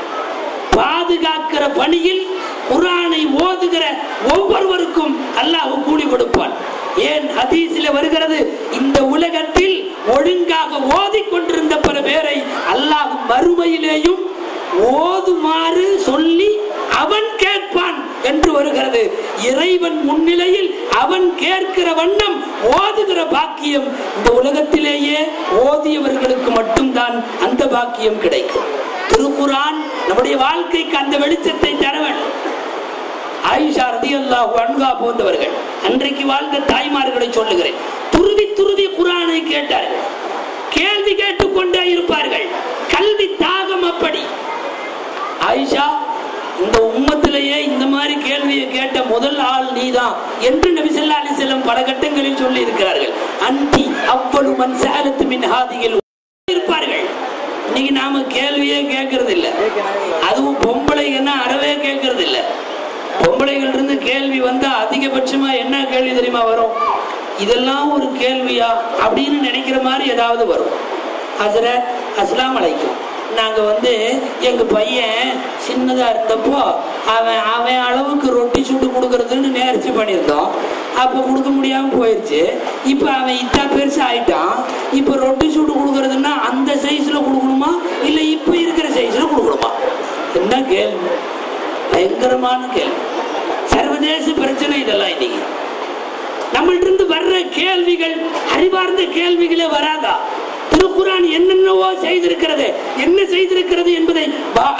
பாதுகாக்கிற பணியில் குரானை ஓதுகிற ஒவ்வொருவருக்கும் அல்லாஹ் கூலி கொடுப்பான் ஏன் ஹதீஸில் வருகிறது இந்த உலகத்தில் ஒழுங்காக ஓதிக்கொண்டிருந்த பல பேரை அல்லாஹ் மறுமையிலேயும் ஓதுமாறு சொல்லி அவன் கேட்பான் என்று வருகிறது இறைவன் முன்னிலையில் அவன் கேட்கிற வண்ணம் ஓதுகிற பாக்கியம் இந்த உலகத்திலேயே ஓதியவர்களுக்கு மட்டும்தான் அந்த பாக்கியம் கிடைக்கும் திருக்குரான் நம்முடைய வாழ்க்கைக்கு அந்த வெளிச்சத்தை தர வேண்டும் ஆயிஷா ரதியல்லாஹு அன்ஹா போன்றவர்கள் அன்றைக்கு வாழ்ந்த தாய்மார்களை சொல்லுகிறேன் துருவி துருவி குரானை கேட்டார்கள் கேள்வி கேட்டுக்கொண்டே இருப்பார்கள் கல்வி தாகம் அப்படி ஆயிஷா இந்த உம்மத்திலேயே இந்த மாதிரி கேள்வியை கேட்ட முதல் ஆள் நீதான் என்று நபி ஸல்லல்லாஹு அலைஹி வஸல்லம் பல கட்டங்களில் சொல்லி இருக்கிறார்கள் அந்தி அவ்வளவு மன் சாலத்து மின் ஹாதிகள் இருப்பார்கள் இன்னைக்கு நாம கேள்வியே கேட்கறது இல்ல அதுவும் பொம்பளைங்கன்னா அறவே கேட்கறது இல்ல பொம்பளைகள் இருந்து கேள்வி வந்தா அதிகபட்சமா என்ன கேள்வி தெரியுமா வரும் இதெல்லாம் ஒரு கேள்வியா அப்படின்னு நினைக்கிற மாதிரி ஏதாவது வரும் ஹசரத் அஸ்லாம் அலைக்கும் நாங்க வந்து எங்க பையன் சின்னதா இருந்தப்போ அவன் அவன் அளவுக்கு ரொட்டி சுட்டு கொடுக்கறதுன்னு நேர்ச்சி பண்ணியிருந்தோம் அப்ப கொடுக்க முடியாம போயிருச்சு இப்ப அவன் இத்தா பெருசு ஆயிட்டான் இப்ப ரொட்டி சுட்டு கொடுக்கறதுன்னா அந்த சைஸ்ல கொடுக்கணுமா இல்ல இப்ப இருக்கிற சைஸ்ல கொடுக்கணுமா என்ன கேள்வி பயங்கரமான கேள்வி சர்வதேச பிரச்சனை இதெல்லாம் இன்னைக்கு நம்மள்ட்ட இருந்து வர்ற கேள்விகள் அறிவார்ந்த கேள்விகளே வராதா திருக்குரான் என்னென்னவோ செய்திருக்கிறது என்ன செய்திருக்கிறது என்பதை வா-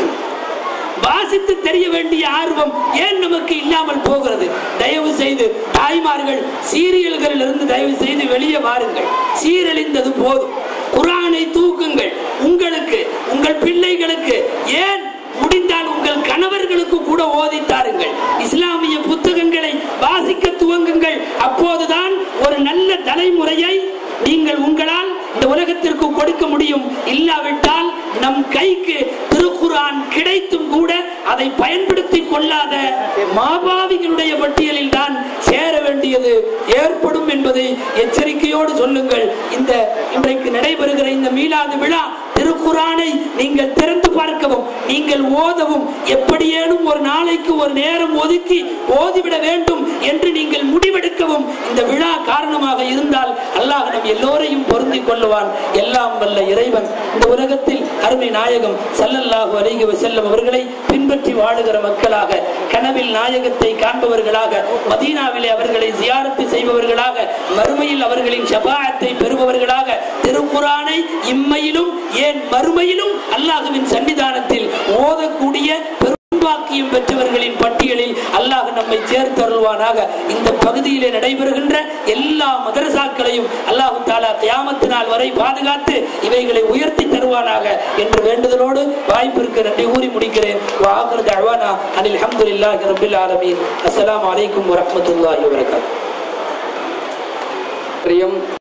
வாசித்து தெரிய வேண்டிய ஆர்வம் ஏன் நமக்கு இல்லாமல் போகிறது தயவு செய்து தாய்மார்கள் சீரியல்களில் இருந்து தயவு செய்து வெளியே வாருங்கள் சீரழிந்தது போதும் குரானை தூக்குங்கள் உங்களுக்கு உங்கள் பிள்ளைகளுக்கு ஏன் முடிந்தால் உங்கள் கணவர்களுக்கு கூட ஓதித்தாருங்கள் இஸ்லாமிய புத்தகங்களை வாசிக்க துவங்குங்கள் அப்போதுதான் ஒரு நல்ல தலைமுறையை நீங்கள் உங்களால் இந்த உலகத்திற்கு கொடுக்க முடியும் இல்லாவிட்டால் நம் கைக்கு திருக்குரான் கிடைத்தும் கூட அதை பயன்படுத்திக் கொள்ளாத மாபாவிகளுடைய பட்டியலில் தான் சேர வேண்டியது ஏற்படும் என்பதை எச்சரிக்கையோடு சொல்லுங்கள் இந்த இன்றைக்கு நடைபெறுகிற இந்த மீளாது விழா திருக்குரானை நீங்கள் திறந்து பார்க்கவும் நீங்கள் ஓதவும் எப்படியேனும் ஒரு நாளைக்கு ஒரு நேரம் ஒதுக்கி ஓதிவிட வேண்டும் என்று நீங்கள் முடிவெடுக்கவும் இந்த விழா காரணமாக இருந்தால் அல்லாஹ் நம் எல்லோரையும் பொருந்திக் கொள்ளுவான் எல்லாம் வல்ல இறைவன் இந்த உலகத்தில் அருமை நாயகம் சல்லல்லாஹு அலைஹி வஸல்லம் அவர்களை பின்பற்றி வாழுகிற மக்களாக கனவில் நாயகத்தை காண்பவர்களாக மதீனாவிலே அவர்களை ஜியாரத்து செய்பவர்களாக மறுமையில் அவர்களின் ஷபாஅத்தை பெறுபவர்களாக திருக்குரானை இம்மையிலும் ஏன் மறுமையிலும் அல்லாஹுவின் சன்னிதானத்தில் ஓதக்கூடிய பெரும்பாக்கியம் பெற்றவர்களின் பட்டியலில் அல்லாஹ் நம்மை சேர்த்தருள்வானாக இந்த பகுதியிலே நடைபெறுகின்ற எல்லா மதரசாக்களையும் அல்லாஹு தாலா கியாமத்து நாள் வரை பாதுகாத்து இவைகளை உயர்த்தி தருவானாக என்று வேண்டுதலோடு வாய்ப்பிற்கு நன்றி கூறி முடிக்கிறேன் வாஹர் தஅவானா அனில் அல்ஹம்துலில்லாஹி ரப்பில் ஆலமீன் அஸ்ஸலாமு அலைக்கும் வரஹ்மத்துல்லாஹி வபரகாத்துஹு பிரியம்